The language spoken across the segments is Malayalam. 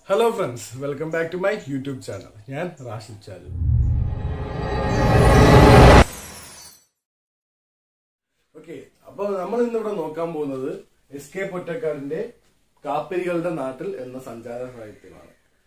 Hello friends welcome back to my YouTube channel ഞാൻ റാഷിദ് ചാലു ഓക്കെ അപ്പൊ നമ്മൾ ഇന്നിവിടെ നോക്കാൻ പോകുന്നത് എസ് കെ പൊറ്റക്കാടിന്റെ കാപ്പിരികളുടെ നാട്ടിൽ എന്ന സഞ്ചാര സാഹിത്യമാണ്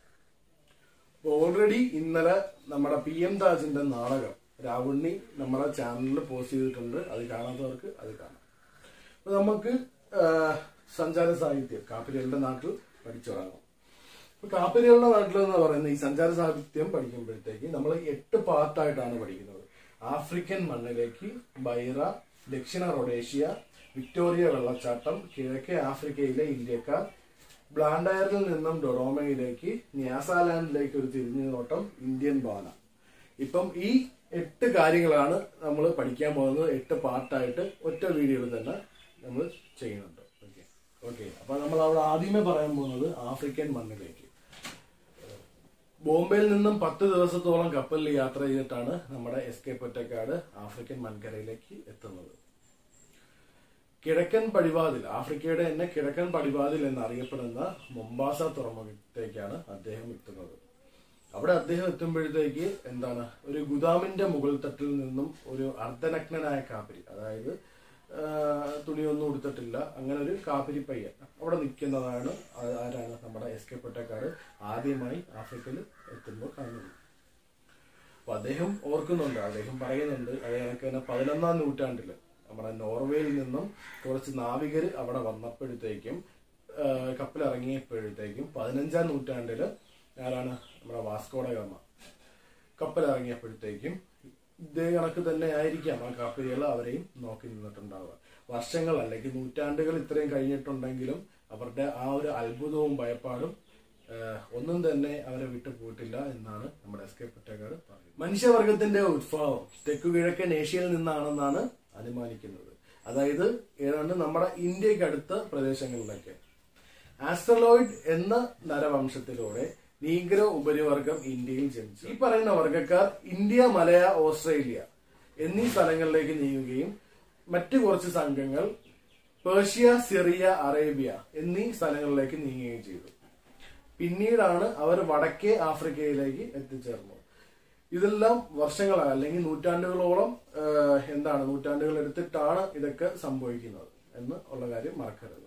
ഓൾറെഡി ഇന്നലെ നമ്മുടെ പി എം താജിന്റെ നാടകം രാവുണ്ണി നമ്മുടെ ചാനലിൽ പോസ്റ്റ് ചെയ്തിട്ടുണ്ട് അത് കാണാത്തവർക്ക് അത് കാണാം അപ്പൊ നമുക്ക് ആ, സഞ്ചാര സാഹിത്യം കാപ്പിരികളുടെ നാട്ടിൽ പഠിച്ചു തുടങ്ങാം ഇപ്പൊ കാപ്പിരികളുടെ നാട്ടിൽ എന്ന് പറയുന്ന ഈ സഞ്ചാര സാഹിത്യം പഠിക്കുമ്പോഴത്തേക്ക് നമ്മൾ എട്ട് പാർട്ടായിട്ടാണ് പഠിക്കുന്നത് ആഫ്രിക്കൻ മണ്ണിലേക്ക് ബൈറ ദക്ഷിണ റൊഡേഷ്യ വിക്ടോറിയ വെള്ളച്ചാട്ടം കിഴക്കേ ആഫ്രിക്കയിലെ ഇന്ത്യക്കാർ ബ്ലാൻഡയറിൽ നിന്നും ഡൊറോമയിലേക്ക് ന്യാസാലാൻഡിലേക്ക് ഒരു തിരിഞ്ഞു നോട്ടം ഇന്ത്യൻ ബാന ഇപ്പം ഈ എട്ട് കാര്യങ്ങളാണ് നമ്മൾ പഠിക്കാൻ പോകുന്നത് എട്ട് പാർട്ടായിട്ട് ഒറ്റ വീഡിയോയിൽ തന്നെ നമ്മൾ ചെയ്യുന്നുണ്ട് ഓക്കെ ഓക്കെ അപ്പൊ നമ്മൾ അവിടെ ആദ്യമേ പറയാൻ പോകുന്നത് ആഫ്രിക്കൻ മണ്ണിലേക്ക് ബോംബെയിൽ നിന്നും പത്ത് ദിവസത്തോളം കപ്പലിൽ യാത്ര ചെയ്തിട്ടാണ് നമ്മുടെ എസ് കെ പൊറ്റക്കാട് ആഫ്രിക്കൻ മൺകരയിലേക്ക് എത്തുന്നത് കിഴക്കൻ പടിവാതിൽ ആഫ്രിക്കയുടെ തന്നെ കിഴക്കൻ പടിവാതിൽ എന്നറിയപ്പെടുന്ന മൊംബാസ തുറമുഖത്തേക്കാണ് അദ്ദേഹം എത്തുന്നത് അവിടെ അദ്ദേഹം എത്തുമ്പോഴത്തേക്ക് എന്താണ് ഒരു ഗുദാമിന്റെ മുകൾ തട്ടിൽ നിന്നും ഒരു അർദ്ധനഗ്നനായ കാപ്പിരി അതായത് ആ, തുണിയൊന്നും ഉടുത്തിട്ടില്ല അങ്ങനെ ഒരു കാപ്പിരി പയ്യൻ അവിടെ നിൽക്കുന്നതാണ് ആ- ആരാണ് നമ്മുടെ എസ് കെ പൊറ്റക്കാട് ആദ്യമായി ആഫ്രിക്കയിൽ എത്തുമ്പോൾ കാണുന്നത് അപ്പൊ അദ്ദേഹം ഓർക്കുന്നുണ്ട് അദ്ദേഹം പറയുന്നുണ്ട് അദ്ദേഹം തന്നെ പതിനൊന്നാം നൂറ്റാണ്ടില് നമ്മുടെ നോർവേയിൽ നിന്നും കുറച്ച് നാവികര് അവിടെ വന്നപ്പോഴത്തേക്കും ആ, കപ്പലിറങ്ങിയപ്പോഴത്തേക്കും പതിനഞ്ചാം നൂറ്റാണ്ടില് ആരാണ് നമ്മുടെ വാസ്കോഡ ഗാമ കപ്പലിറങ്ങിയപ്പോഴത്തേക്കും ഇതേ കണക്ക് തന്നെ ആയിരിക്കാം ആ കാപ്പിരികൾ അവരെയും നോക്കി നിന്നിട്ടുണ്ടാവുക വർഷങ്ങൾ അല്ലെങ്കിൽ നൂറ്റാണ്ടുകൾ ഇത്രയും കഴിഞ്ഞിട്ടുണ്ടെങ്കിലും അവരുടെ ആ ഒരു അത്ഭുതവും ഭയപ്പാടും ആഹ്, ഒന്നും തന്നെ അവരെ വിട്ടു പോയിട്ടില്ല എന്നാണ് നമ്മുടെ എസ് കെ പൊറ്റക്കാട് പറയുന്നത് മനുഷ്യവർഗത്തിന്റെ ഉത്ഭവം തെക്കു കിഴക്കൻ ഏഷ്യയിൽ നിന്നാണെന്നാണ് അനുമാനിക്കുന്നത് അതായത് ഏതാണ്ട് നമ്മുടെ ഇന്ത്യക്ക് അടുത്ത പ്രദേശങ്ങളിലൊക്കെ ആസ്ട്രലോയിഡ് എന്ന നരവംശത്തിലൂടെ നീഗ്രോ ഉപരിവർഗം ഇന്ത്യയിൽ ജനിച്ചു ഈ പറയുന്ന വർഗക്കാർ ഇന്ത്യ മലയ ഓസ്ട്രേലിയ എന്നീ സ്ഥലങ്ങളിലേക്ക് നീങ്ങുകയും മറ്റു കുറച്ച് സംഘങ്ങൾ പേർഷ്യ സിറിയ അറേബ്യ എന്നീ സ്ഥലങ്ങളിലേക്ക് നീങ്ങുകയും ചെയ്തു പിന്നീടാണ് അവർ വടക്കേ ആഫ്രിക്കയിലേക്ക് എത്തിച്ചേർന്നത് ഇതെല്ലാം വർഷങ്ങളായി അല്ലെങ്കിൽ നൂറ്റാണ്ടുകളോളം ആഹ്, എന്താണ് നൂറ്റാണ്ടുകൾ എടുത്തിട്ടാണ് ഇതൊക്കെ സംഭവിക്കുന്നത് എന്ന് ഉള്ള കാര്യം മറക്കരുത്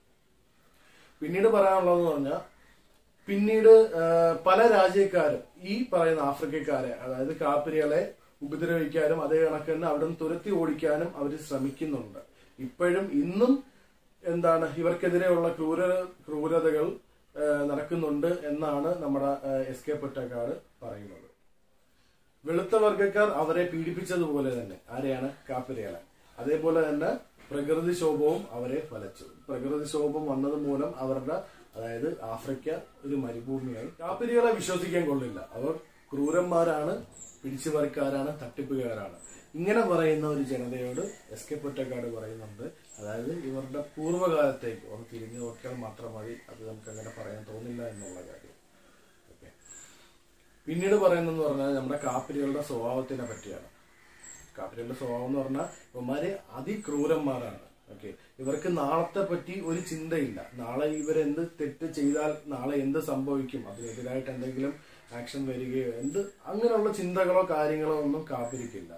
പിന്നീട് പറയാനുള്ളതെന്ന് പറഞ്ഞാൽ പിന്നീട് ആ, പല രാജ്യക്കാരും ഈ പറയുന്ന ആഫ്രിക്കക്കാരെ അതായത് കാപ്പിരികളെ ഉപദ്രവിക്കാനും അതേ കണക്ക് തന്നെ അവിടെ നിന്ന് തുരത്തി ഓടിക്കാനും അവർ ശ്രമിക്കുന്നുണ്ട് ഇപ്പോഴും ഇന്നും എന്താണ് ഇവർക്കെതിരെയുള്ള ക്രൂര ക്രൂരതകൾ ആ, നടക്കുന്നുണ്ട് എന്നാണ് നമ്മുടെ എസ് കെ പൊറ്റക്കാട് പറയുന്നത് വെളുത്ത വർഗ്ഗക്കാർ അവരെ പീഡിപ്പിച്ചതുപോലെ തന്നെ ആരെയാണ് കാപ്പിരികളെ അതേപോലെ തന്നെ പ്രകൃതിക്ഷോഭവും അവരെ വലച്ചു പ്രകൃതിക്ഷോഭം വന്നത് മൂലം അവരുടെ അതായത് ആഫ്രിക്ക ഒരു മരുഭൂമിയായി കാപ്പിരികളെ വിശ്വസിക്കാൻ കൊള്ളില്ല അവർ ക്രൂരന്മാരാണ് പിടിച്ചുപറിക്കാരാണ് തട്ടിപ്പുകാരാണ് ഇങ്ങനെ പറയുന്ന ഒരു ജനതയോട് എസ് കെ പൊറ്റക്കാട് പറയുന്നുണ്ട് അതായത് ഇവരുടെ പൂർവ്വകാലത്തേക്ക് ഒന്ന് തിരിഞ്ഞു നോക്കിയാൽ മാത്രം മതി അത് നമുക്ക് അങ്ങനെ പറയാൻ തോന്നില്ല എന്നുള്ള കാര്യം ഓക്കെ പിന്നീട് പറയുന്നതെന്ന് പറഞ്ഞാൽ നമ്മുടെ കാപ്പിരികളുടെ സ്വഭാവത്തിനെ പറ്റിയാണ് കാപ്പിരികളുടെ സ്വഭാവം എന്ന് പറഞ്ഞാൽ ഇവന്മാര് അതിക്രൂരന്മാരാണ് ഓക്കെ ഇവർക്ക് നാളത്തെ പറ്റി ഒരു ചിന്തയില്ല നാളെ ഇവരെന്ത് തെറ്റ് ചെയ്താൽ നാളെ എന്ത് സംഭവിക്കും അതിനെതിരായിട്ട് എന്തെങ്കിലും ആക്ഷൻ വരികയോ എന്ത് അങ്ങനെയുള്ള ചിന്തകളോ കാര്യങ്ങളോ ഒന്നും കാപ്പിരിക്കില്ല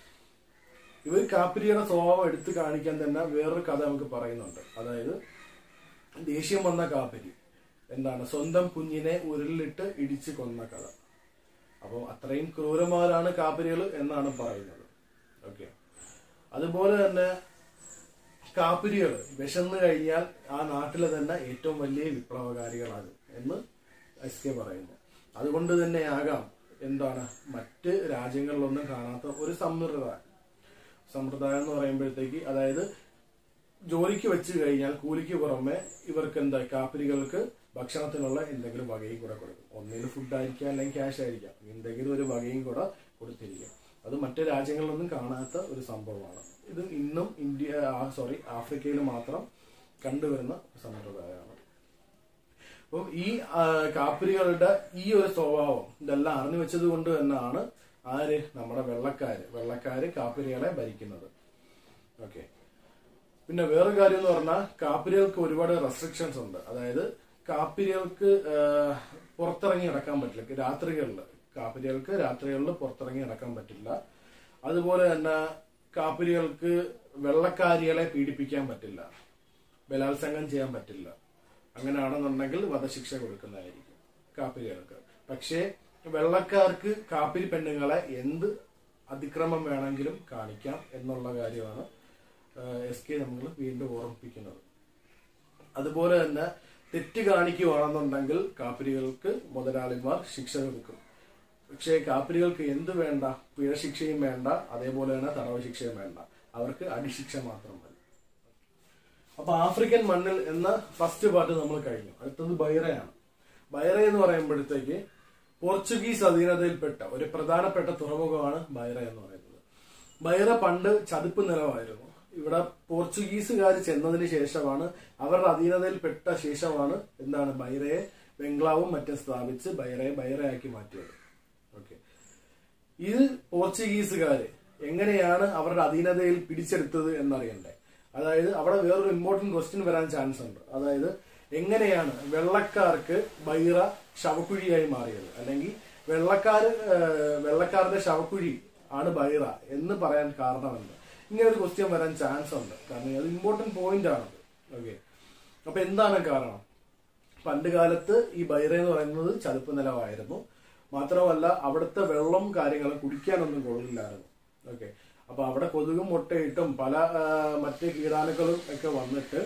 ഇവർ കാപ്പിരിയുടെ സ്വഭാവം എടുത്തു കാണിക്കാൻ തന്നെ വേറൊരു കഥ നമുക്ക് പറയുന്നുണ്ട് അതായത് ദേഷ്യം വന്ന കാപ്പിരി എന്താണ് സ്വന്തം കുഞ്ഞിനെ ഉരുളിലിട്ട് ഇടിച്ച് കൊന്ന കഥ അപ്പോൾ അത്രയും ക്രൂരന്മാരാണ് കാപ്പിരികൾ എന്നാണ് പറയുന്നത് ഓക്കെ അതുപോലെ തന്നെ കാപ്പിരികൾ വിശന്നു കഴിഞ്ഞാൽ ആ നാട്ടിലെ തന്നെ ഏറ്റവും വലിയ വിപ്ലവകാരികളാണ് എന്ന് എസ് കെ പറയുന്നു അതുകൊണ്ട് തന്നെ ആകാം എന്താണ് മറ്റ് രാജ്യങ്ങളിലൊന്നും കാണാത്ത ഒരു സമ്പ്രദായം സമ്പ്രദായം എന്ന് പറയുമ്പോഴത്തേക്ക് അതായത് ജോലിക്ക് വെച്ച് കഴിഞ്ഞാൽ കൂലിക്ക് പുറമെ ഇവർക്ക് എന്താ കാപ്പിരികൾക്ക് ഭക്ഷണത്തിനുള്ള എന്തെങ്കിലും വകയും കൂടെ കൊടുക്കും ഒന്നിന് ഫുഡ് ആയിരിക്കാം അല്ലെങ്കിൽ ക്യാഷ് ആയിരിക്കാം എന്തെങ്കിലും ഒരു വകയും കൂടെ കൊടുത്തിരിക്കും അത് മറ്റു രാജ്യങ്ങളിലൊന്നും കാണാത്ത ഒരു സംഭവമാണ് ഇത് ഇന്നും ഇന്ത്യ സോറി ആഫ്രിക്കയിൽ മാത്രം കണ്ടുവരുന്ന ഒരു സമ്പ്രദായമാണ് അപ്പം ഈ ആ, കാപ്പിരികളുടെ ഈ ഒരു സ്വഭാവം ഇതെല്ലാം അറിഞ്ഞു വെച്ചത് കൊണ്ട് തന്നെയാണ് ആര് നമ്മുടെ വെള്ളക്കാര് വെള്ളക്കാര് കാപ്പിരികളെ ഭരിക്കുന്നത് ഓക്കെ പിന്നെ വേറെ കാര്യം എന്ന് പറഞ്ഞാൽ കാപ്പിരികൾക്ക് ഒരുപാട് റെസ്ട്രിക്ഷൻസ് ഉണ്ട് അതായത് കാപ്പിരികൾക്ക് ആ, പുറത്തിറങ്ങി നടക്കാൻ പറ്റില്ല രാത്രികളിൽ കാപ്പിരികൾക്ക് രാത്രികളിൽ പുറത്തിറങ്ങി നടക്കാൻ പറ്റില്ല അതുപോലെ തന്നെ കാപ്പിരികൾക്ക് വെള്ളക്കാരികളെ പീഡിപ്പിക്കാൻ പറ്റില്ല ബലാത്സംഗം ചെയ്യാൻ പറ്റില്ല അങ്ങനെയാണെന്നുണ്ടെങ്കിൽ വധശിക്ഷ കൊടുക്കുന്നതായിരിക്കും കാപ്പിരികൾക്ക് പക്ഷേ വെള്ളക്കാർക്ക് കാപ്പിരി പെണ്ണുങ്ങളെ എന്ത് അതിക്രമം വേണമെങ്കിലും കാണിക്കാം എന്നുള്ള കാര്യമാണ് എസ് കെ നമ്മൾ വീണ്ടും ഓർമ്മിപ്പിക്കുന്നത് അതുപോലെ തന്നെ തെറ്റ് കാണിക്കുകയാണെന്നുണ്ടെങ്കിൽ കാപ്പിരികൾക്ക് മുതലാളിമാർ ശിക്ഷ കൊടുക്കും പക്ഷേ കാപ്പിരികൾക്ക് എന്ത് വേണ്ട പിഴ ശിക്ഷയും വേണ്ട അതേപോലെ തന്നെ തടവ് ശിക്ഷയും വേണ്ട അവർക്ക് അടിശിക്ഷ മാത്രം മതി അപ്പൊ ആഫ്രിക്കൻ മണ്ണിൽ എന്ന ഫസ്റ്റ് പാർട്ട് നമ്മൾ കഴിഞ്ഞു അടുത്തത് ബൈറയാണ് ബൈറ എന്ന് പറയുമ്പോഴത്തേക്ക് പോർച്ചുഗീസ് അധീനതയിൽപ്പെട്ട ഒരു പ്രധാനപ്പെട്ട തുറമുഖമാണ് ബൈറ എന്ന് പറയുന്നത് ബൈറ പണ്ട് ചതുപ്പ് നിലമായിരുന്നു ഇവിടെ പോർച്ചുഗീസുകാർ ചെന്നതിന് ശേഷമാണ് അവരുടെ അധീനതയിൽപ്പെട്ട ശേഷമാണ് എന്താണ് ബൈറയെ ബംഗ്ലാവും മറ്റും സ്ഥാപിച്ച് ബൈറയെ ബൈറയാക്കി മാറ്റിയത് ഓക്കെ ഇത് പോർച്ചുഗീസുകാര് എങ്ങനെയാണ് അവരുടെ അധീനതയിൽ പിടിച്ചെടുത്തത് എന്നറിയണ്ടേ അതായത് അവിടെ വേറൊരു ഇമ്പോർട്ടന്റ് ക്വസ്റ്റ്യൻ വരാൻ ചാൻസ് ഉണ്ട് അതായത് എങ്ങനെയാണ് വെള്ളക്കാർക്ക് ബൈറ ശവക്കുഴിയായി മാറിയത് അല്ലെങ്കിൽ വെള്ളക്കാര് ഏഹ്, വെള്ളക്കാരുടെ ശവക്കുഴി ആണ് ബൈറ എന്ന് പറയാൻ കാരണമെന്ന് ഇങ്ങനെ ഒരു ക്വസ്റ്റ്യൻ വരാൻ ചാൻസ് ഉണ്ട് കാരണം അത് ഇമ്പോർട്ടന്റ് പോയിന്റ് ആണത് ഓക്കെ അപ്പൊ എന്താണ് കാരണം പണ്ട് കാലത്ത് ഈ ബൈറ എന്ന് പറയുന്നത് ചതുപ്പ് നിലമായിരുന്നു മാത്രമല്ല അവിടുത്തെ വെള്ളം കാര്യങ്ങളും കുടിക്കാനൊന്നും കൊള്ളില്ലായിരുന്നു ഓക്കെ അപ്പൊ അവിടെ കൊതുകും മുട്ടയിട്ടും പല ആ, മറ്റ് കീടാണുക്കളും ഒക്കെ വന്നിട്ട്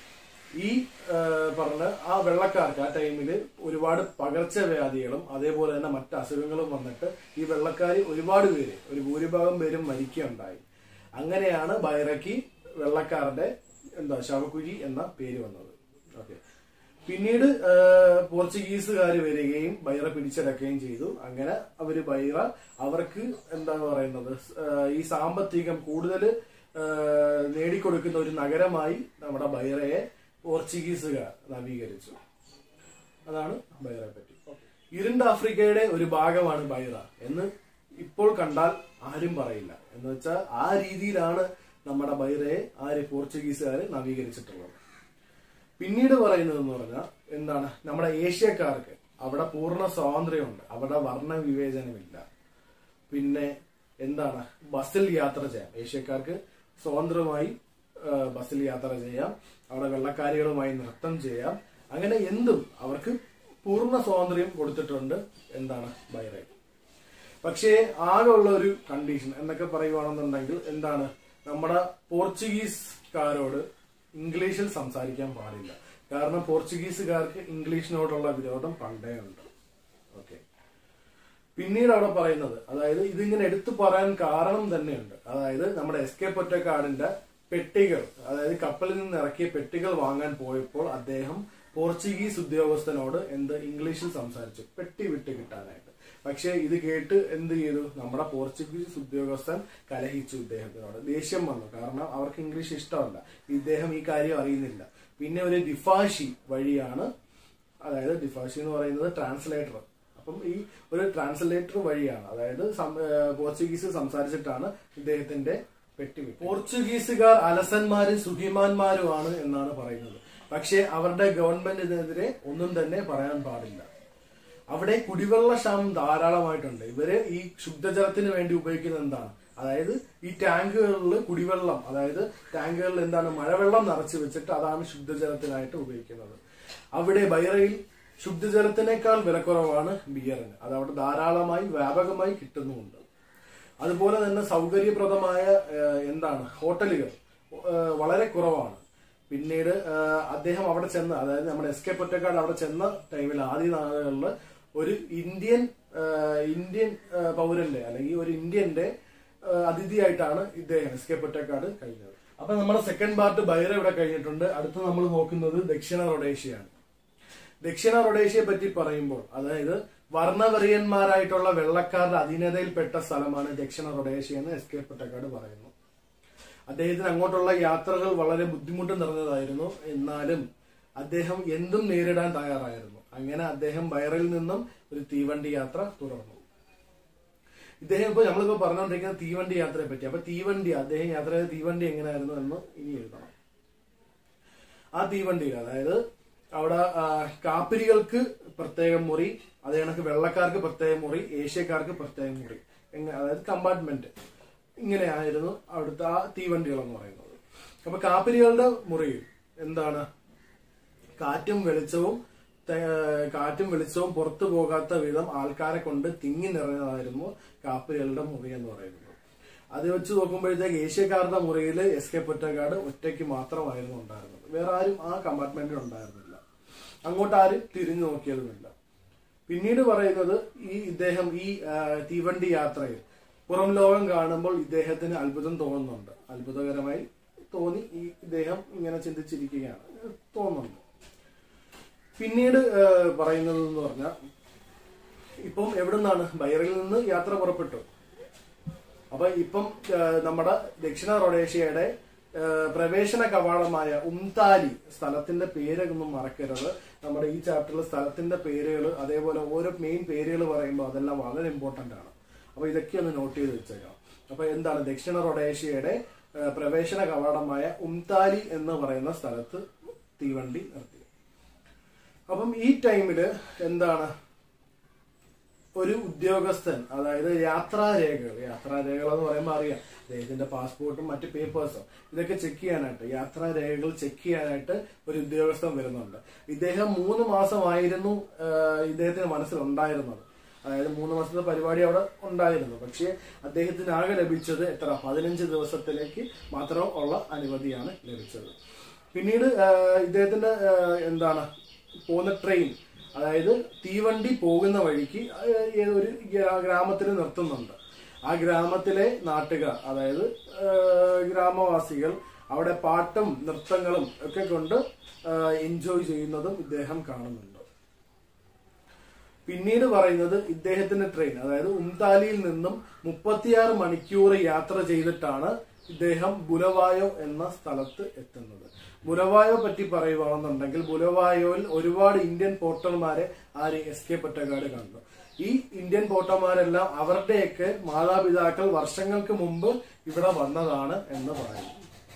ഈ ആ, പറഞ്ഞ ആ വെള്ളക്കാർക്ക് ആ ടൈമിൽ ഒരുപാട് പകർച്ചവ്യാധികളും അതേപോലെ തന്നെ മറ്റ് അസുഖങ്ങളും വന്നിട്ട് ഈ വെള്ളക്കാർ ഒരുപാട് പേര് ഒരു ഭൂരിഭാഗം പേരും മരിക്കുകയുണ്ടായി അങ്ങനെയാണ് ബൈറയ്ക്ക് വെള്ളക്കാരുടെ എന്താ ശവക്കുഴി എന്ന പേര് വന്നത് ഓക്കെ പിന്നീട് ആ, പോർച്ചുഗീസുകാർ വരികയും ബൈറ പിടിച്ചടക്കുകയും ചെയ്തു അങ്ങനെ അവര് ബൈറ അവർക്ക് എന്താണ് പറയുന്നത് ആ, ഈ സാമ്പത്തികം കൂടുതൽ നേടിക്കൊടുക്കുന്ന ഒരു നഗരമായി നമ്മുടെ ബൈറയെ പോർച്ചുഗീസുകാർ നവീകരിച്ചു അതാണ് ബൈറയെ പറ്റി ഇരുണ്ട ആഫ്രിക്കയുടെ ഒരു ഭാഗമാണ് ബൈറ എന്ന് ഇപ്പോൾ കണ്ടാൽ ആരും പറയില്ല എന്ന് വെച്ചാൽ ആ രീതിയിലാണ് നമ്മുടെ ബൈറയെ ആര് പോർച്ചുഗീസുകാർ നവീകരിച്ചിട്ടുള്ളത് പിന്നീട് പറയുന്നത് എന്ന് പറഞ്ഞാൽ എന്താണ് നമ്മുടെ ഏഷ്യക്കാർക്ക് അവിടെ പൂർണ്ണ സ്വാതന്ത്ര്യമുണ്ട് അവിടെ വർണ്ണ വിവേചനമില്ല പിന്നെ എന്താണ് ബസ്സിൽ യാത്ര ചെയ്യാം ഏഷ്യക്കാർക്ക് സ്വതന്ത്രമായി ആ, ബസ്സിൽ യാത്ര ചെയ്യാം അവിടെ വെള്ളക്കാരികളുമായി നൃത്തം ചെയ്യാം അങ്ങനെ എന്തും അവർക്ക് പൂർണ്ണ സ്വാതന്ത്ര്യം കൊടുത്തിട്ടുണ്ട് എന്താണ് ബൈറ പക്ഷേ ആകെ ഉള്ള ഒരു കണ്ടീഷൻ എന്നൊക്കെ പറയുവാണെന്നുണ്ടെങ്കിൽ എന്താണ് നമ്മുടെ പോർച്ചുഗീസുകാരോട് ഇംഗ്ലീഷിൽ സംസാരിക്കാൻ പാടില്ല കാരണം പോർച്ചുഗീസുകാർക്ക് ഇംഗ്ലീഷിനോടുള്ള വിരോധം പണ്ടേ ഉണ്ട് ഓക്കെ പിന്നീട് അവിടെ പറയുന്നത് അതായത് ഇതിങ്ങനെ എടുത്തു പറയാൻ കാരണം തന്നെയുണ്ട് അതായത് നമ്മുടെ എസ് കെ പൊറ്റക്കാടിന്റെ പെട്ടികൾ അതായത് കപ്പലിൽ നിന്ന് ഇറക്കിയ പെട്ടികൾ വാങ്ങാൻ പോയപ്പോൾ അദ്ദേഹം പോർച്ചുഗീസ് ഉദ്യോഗസ്ഥനോട് എന്ത് ഇംഗ്ലീഷിൽ സംസാരിച്ചു പെട്ടി വിട്ട് കിട്ടാനായിട്ട് പക്ഷെ ഇത് കേട്ട് എന്ത് ചെയ്തു നമ്മുടെ പോർച്ചുഗീസ് ഉദ്യോഗസ്ഥൻ കലഹിച്ചു ഇദ്ദേഹത്തിനോട് ദേഷ്യം വന്നു കാരണം അവർക്ക് ഇംഗ്ലീഷ് ഇഷ്ടമല്ല ഇദ്ദേഹം ഈ കാര്യം അറിയുന്നില്ല പിന്നെ ഒരു ദിഫാഷി വഴിയാണ് അതായത് ഡിഫാഷി എന്ന് പറയുന്നത് ട്രാൻസ്ലേറ്റർ അപ്പം ഈ ഒരു ട്രാൻസ്ലേറ്റർ വഴിയാണ് അതായത് സം- ഏഹ് പോർച്ചുഗീസ് സംസാരിച്ചിട്ടാണ് ഇദ്ദേഹത്തിന്റെ പെട്ടി വിട്ടത്. പോർച്ചുഗീസുകാർ അലസന്മാരും സുഖിമാന്മാരുമാണ് എന്നാണ് പറയുന്നത് പക്ഷേ അവരുടെ ഗവൺമെന്റിനെതിരെ ഒന്നും തന്നെ പറയാൻ പാടില്ല അവിടെ കുടിവെള്ള ക്ഷാമം ധാരാളമായിട്ടുണ്ട് ഇവര് ഈ ശുദ്ധജലത്തിന് വേണ്ടി ഉപയോഗിക്കുന്നത് എന്താണ് അതായത് ഈ ടാങ്കുകളിൽ കുടിവെള്ളം അതായത് ടാങ്കുകളിൽ എന്താണ് മഴവെള്ളം നിറച്ചു വെച്ചിട്ട് അതാണ് ശുദ്ധജലത്തിനായിട്ട് ഉപയോഗിക്കുന്നത് അവിടെ ബൈറയിൽ ശുദ്ധജലത്തിനേക്കാൾ വിലക്കുറവാണ് ബിയറിന് അത് അവിടെ ധാരാളമായി വ്യാപകമായി കിട്ടുന്നുമുണ്ട് അതുപോലെ തന്നെ സൗകര്യപ്രദമായ ഏഹ്, എന്താണ് ഹോട്ടലുകൾ ഏഹ്, വളരെ കുറവാണ് പിന്നീട് ഏഹ്, അദ്ദേഹം അവിടെ ചെന്ന് അതായത് നമ്മുടെ എസ് കെ പൊറ്റക്കാട് അവിടെ ചെന്ന ടൈമിൽ ആദ്യ നാളുകളിൽ ഒരു ഇന്ത്യൻ ഏഹ്, ഇന്ത്യൻ ഏഹ്, പൗരന്റെ അല്ലെങ്കിൽ ഒരു ഇന്ത്യന്റെ ഏഹ്, അതിഥിയായിട്ടാണ് ഇദ്ദേഹം എസ് കെ പൊറ്റക്കാട് കഴിഞ്ഞത് അപ്പൊ നമ്മുടെ സെക്കൻഡ് പാർട്ട് ബൈറ ഇവിടെ കഴിഞ്ഞിട്ടുണ്ട് അടുത്ത് നമ്മൾ നോക്കുന്നത് ദക്ഷിണ റൊഡേഷ്യയാണ് ദക്ഷിണ റൊഡേഷ്യയെ പറ്റി പറയുമ്പോൾ അതായത് വർണ്ണവെറിയന്മാരായിട്ടുള്ള വെള്ളക്കാരുടെ അധീനതയിൽപ്പെട്ട സ്ഥലമാണ് ദക്ഷിണ റൊഡേഷ്യ എന്ന് എസ് കെ പൊറ്റക്കാട് പറയുന്നു അദ്ദേഹത്തിന് അങ്ങോട്ടുള്ള യാത്രകൾ വളരെ ബുദ്ധിമുട്ട് നിറഞ്ഞതായിരുന്നു എന്നാലും അദ്ദേഹം എന്തും നേരിടാൻ തയ്യാറായിരുന്നു അങ്ങനെ അദ്ദേഹം ബൈറയിൽ നിന്നും ഒരു തീവണ്ടി യാത്ര തുടർന്നു ഇദ്ദേഹം ഇപ്പൊ നമ്മളിപ്പോ പറഞ്ഞുകൊണ്ടിരിക്കുന്ന തീവണ്ടി യാത്രയെ പറ്റി അപ്പൊ തീവണ്ടി അദ്ദേഹം യാത്ര ചെയ്ത തീവണ്ടി എങ്ങനെയായിരുന്നു എന്ന് ഇനി എഴുതണം ആ തീവണ്ടിയിൽ അതായത് അവിടെ ആ, കാപ്പിരികൾക്ക് പ്രത്യേക മുറി അതേ കണക്ക് വെള്ളക്കാർക്ക് പ്രത്യേക മുറി ഏഷ്യക്കാർക്ക് പ്രത്യേക മുറി എങ്ങനെ അതായത് കമ്പാർട്ട്മെന്റ് ഇങ്ങനെയായിരുന്നു അവിടുത്തെ ആ തീവണ്ടികൾ എന്ന് പറയുന്നത് അപ്പൊ കാപ്പിരികളുടെ മുറിയിൽ എന്താണ് കാറ്റും വെളിച്ചവും തെ- കാറ്റും വെളിച്ചവും പുറത്തു പോകാത്ത വിധം ആൾക്കാരെ കൊണ്ട് തിങ്ങി നിറഞ്ഞതായിരുന്നു കാപ്പിരികളുടെ മുറി എന്ന് പറയുന്നത് അത് വെച്ച് നോക്കുമ്പോഴത്തേക്ക് ഏഷ്യക്കാരുടെ മുറിയിൽ എസ് കെ പൊറ്റക്കാട് ഒറ്റയ്ക്ക് മാത്രമായിരുന്നു ഉണ്ടായിരുന്നത് വേറെ ആരും ആ കമ്പാർട്ട്മെന്റിൽ ഉണ്ടായിരുന്നില്ല അങ്ങോട്ട് ആരും തിരിഞ്ഞു നോക്കിയതുമില്ല പിന്നീട് പറയുന്നത് ഈ ഇദ്ദേഹം ഈ ആ, തീവണ്ടി യാത്രയിൽ പുറം ലോകം കാണുമ്പോൾ ഇദ്ദേഹത്തിന് അത്ഭുതം തോന്നുന്നുണ്ട് അത്ഭുതകരമായി തോന്നി ഈ ഇദ്ദേഹം ഇങ്ങനെ ചിന്തിച്ചിരിക്കുകയാണ് തോന്നുന്നുണ്ട് പിന്നീട് ആ, പറയുന്നത് എന്ന് പറഞ്ഞാൽ ഇപ്പം എവിടെ നിന്നാണ് ബൈറിൽ നിന്ന് യാത്ര പുറപ്പെട്ടു അപ്പൊ ഇപ്പം ആ, നമ്മുടെ ദക്ഷിണ റൊഡേഷ്യയുടെ ആ, പ്രവേശന കവാടമായ ഉംതാലി സ്ഥലത്തിന്റെ പേരൊന്നും മറക്കരുത് നമ്മുടെ ഈ ചാപ്റ്ററിൽ സ്ഥലത്തിന്റെ പേരുകൾ അതേപോലെ ഓരോ മെയിൻ പേരുകൾ പറയുമ്പോൾ അതെല്ലാം വളരെ ഇമ്പോർട്ടന്റ് ആണ് അപ്പൊ ഇതൊക്കെ ഒന്ന് നോട്ട് ചെയ്ത് വെച്ചേക്കാം അപ്പൊ എന്താണ് ദക്ഷിണ റൊഡേഷ്യയുടെ ആ, പ്രവേശന കവാടമായ ഉംതാലി എന്ന് പറയുന്ന സ്ഥലത്ത് തീവണ്ടി നിർത്തി അപ്പം ഈ ടൈമില് എന്താണ് ഒരു ഉദ്യോഗസ്ഥൻ അതായത് യാത്രാരേഖകൾ യാത്രാരേഖകൾ എന്ന് പറയുമ്പോൾ അറിയാം അദ്ദേഹത്തിന്റെ പാസ്പോർട്ടും മറ്റ് പേപ്പേഴ്സും ഇതൊക്കെ ചെക്ക് ചെയ്യാനായിട്ട് യാത്രാരേഖകൾ ചെക്ക് ചെയ്യാനായിട്ട് ഒരു ഉദ്യോഗസ്ഥൻ വരുന്നുണ്ട് ഇദ്ദേഹം മൂന്ന് മാസമായിരുന്നു ആഹ്, ഇദ്ദേഹത്തിന് മനസ്സിലുണ്ടായിരുന്നത് അതായത് മൂന്ന് മാസത്തെ പരിപാടി അവിടെ ഉണ്ടായിരുന്നു പക്ഷേ അദ്ദേഹത്തിന് ആകെ ലഭിച്ചത് എത്ര പതിനഞ്ച് ദിവസത്തിലേക്ക് മാത്രം ഉള്ള അനുമതിയാണ് ലഭിച്ചത് പിന്നീട് ആഹ്, ഇദ്ദേഹത്തിന്റെ ആഹ്, എന്താണ് പോകുന്ന ട്രെയിൻ അതായത് തീവണ്ടി പോകുന്ന വഴിക്ക് ആഹ്, ഏതോ ഒരു ഗ്രാ- ഗ്രാമത്തിൽ നിർത്തുന്നുണ്ട് ആ ഗ്രാമത്തിലെ നാട്ടുകാർ അതായത് ആഹ്, ഗ്രാമവാസികൾ അവിടെ പാട്ടും നൃത്തങ്ങളും ഒക്കെ കൊണ്ട് എൻജോയ് ചെയ്യുന്നതും ഇദ്ദേഹം കാണുന്നുണ്ട് പിന്നീട് പറയുന്നത് ഇദ്ദേഹത്തിന്റെ ട്രെയിൻ അതായത് ഉംതാലിയിൽ നിന്നും മുപ്പത്തിയാറ് മണിക്കൂർ യാത്ര ചെയ്തിട്ടാണ് ഇദ്ദേഹം ബുലവായോ എന്ന സ്ഥലത്ത് എത്തുന്നത് ബുലവായോ പറ്റി പറയുകയാണെന്നുണ്ടെങ്കിൽ ബുലവായോയിൽ ഒരുപാട് ഇന്ത്യൻ പോർട്ടർമാരെ ആര് എസ് കെ പൊറ്റക്കാട് കണ്ടു ഈ ഇന്ത്യൻ പോർട്ടർമാരെല്ലാം അവരുടെയൊക്കെ മാതാപിതാക്കൾ വർഷങ്ങൾക്ക് മുമ്പ് ഇവിടെ വന്നതാണ് എന്ന് പറയുന്നു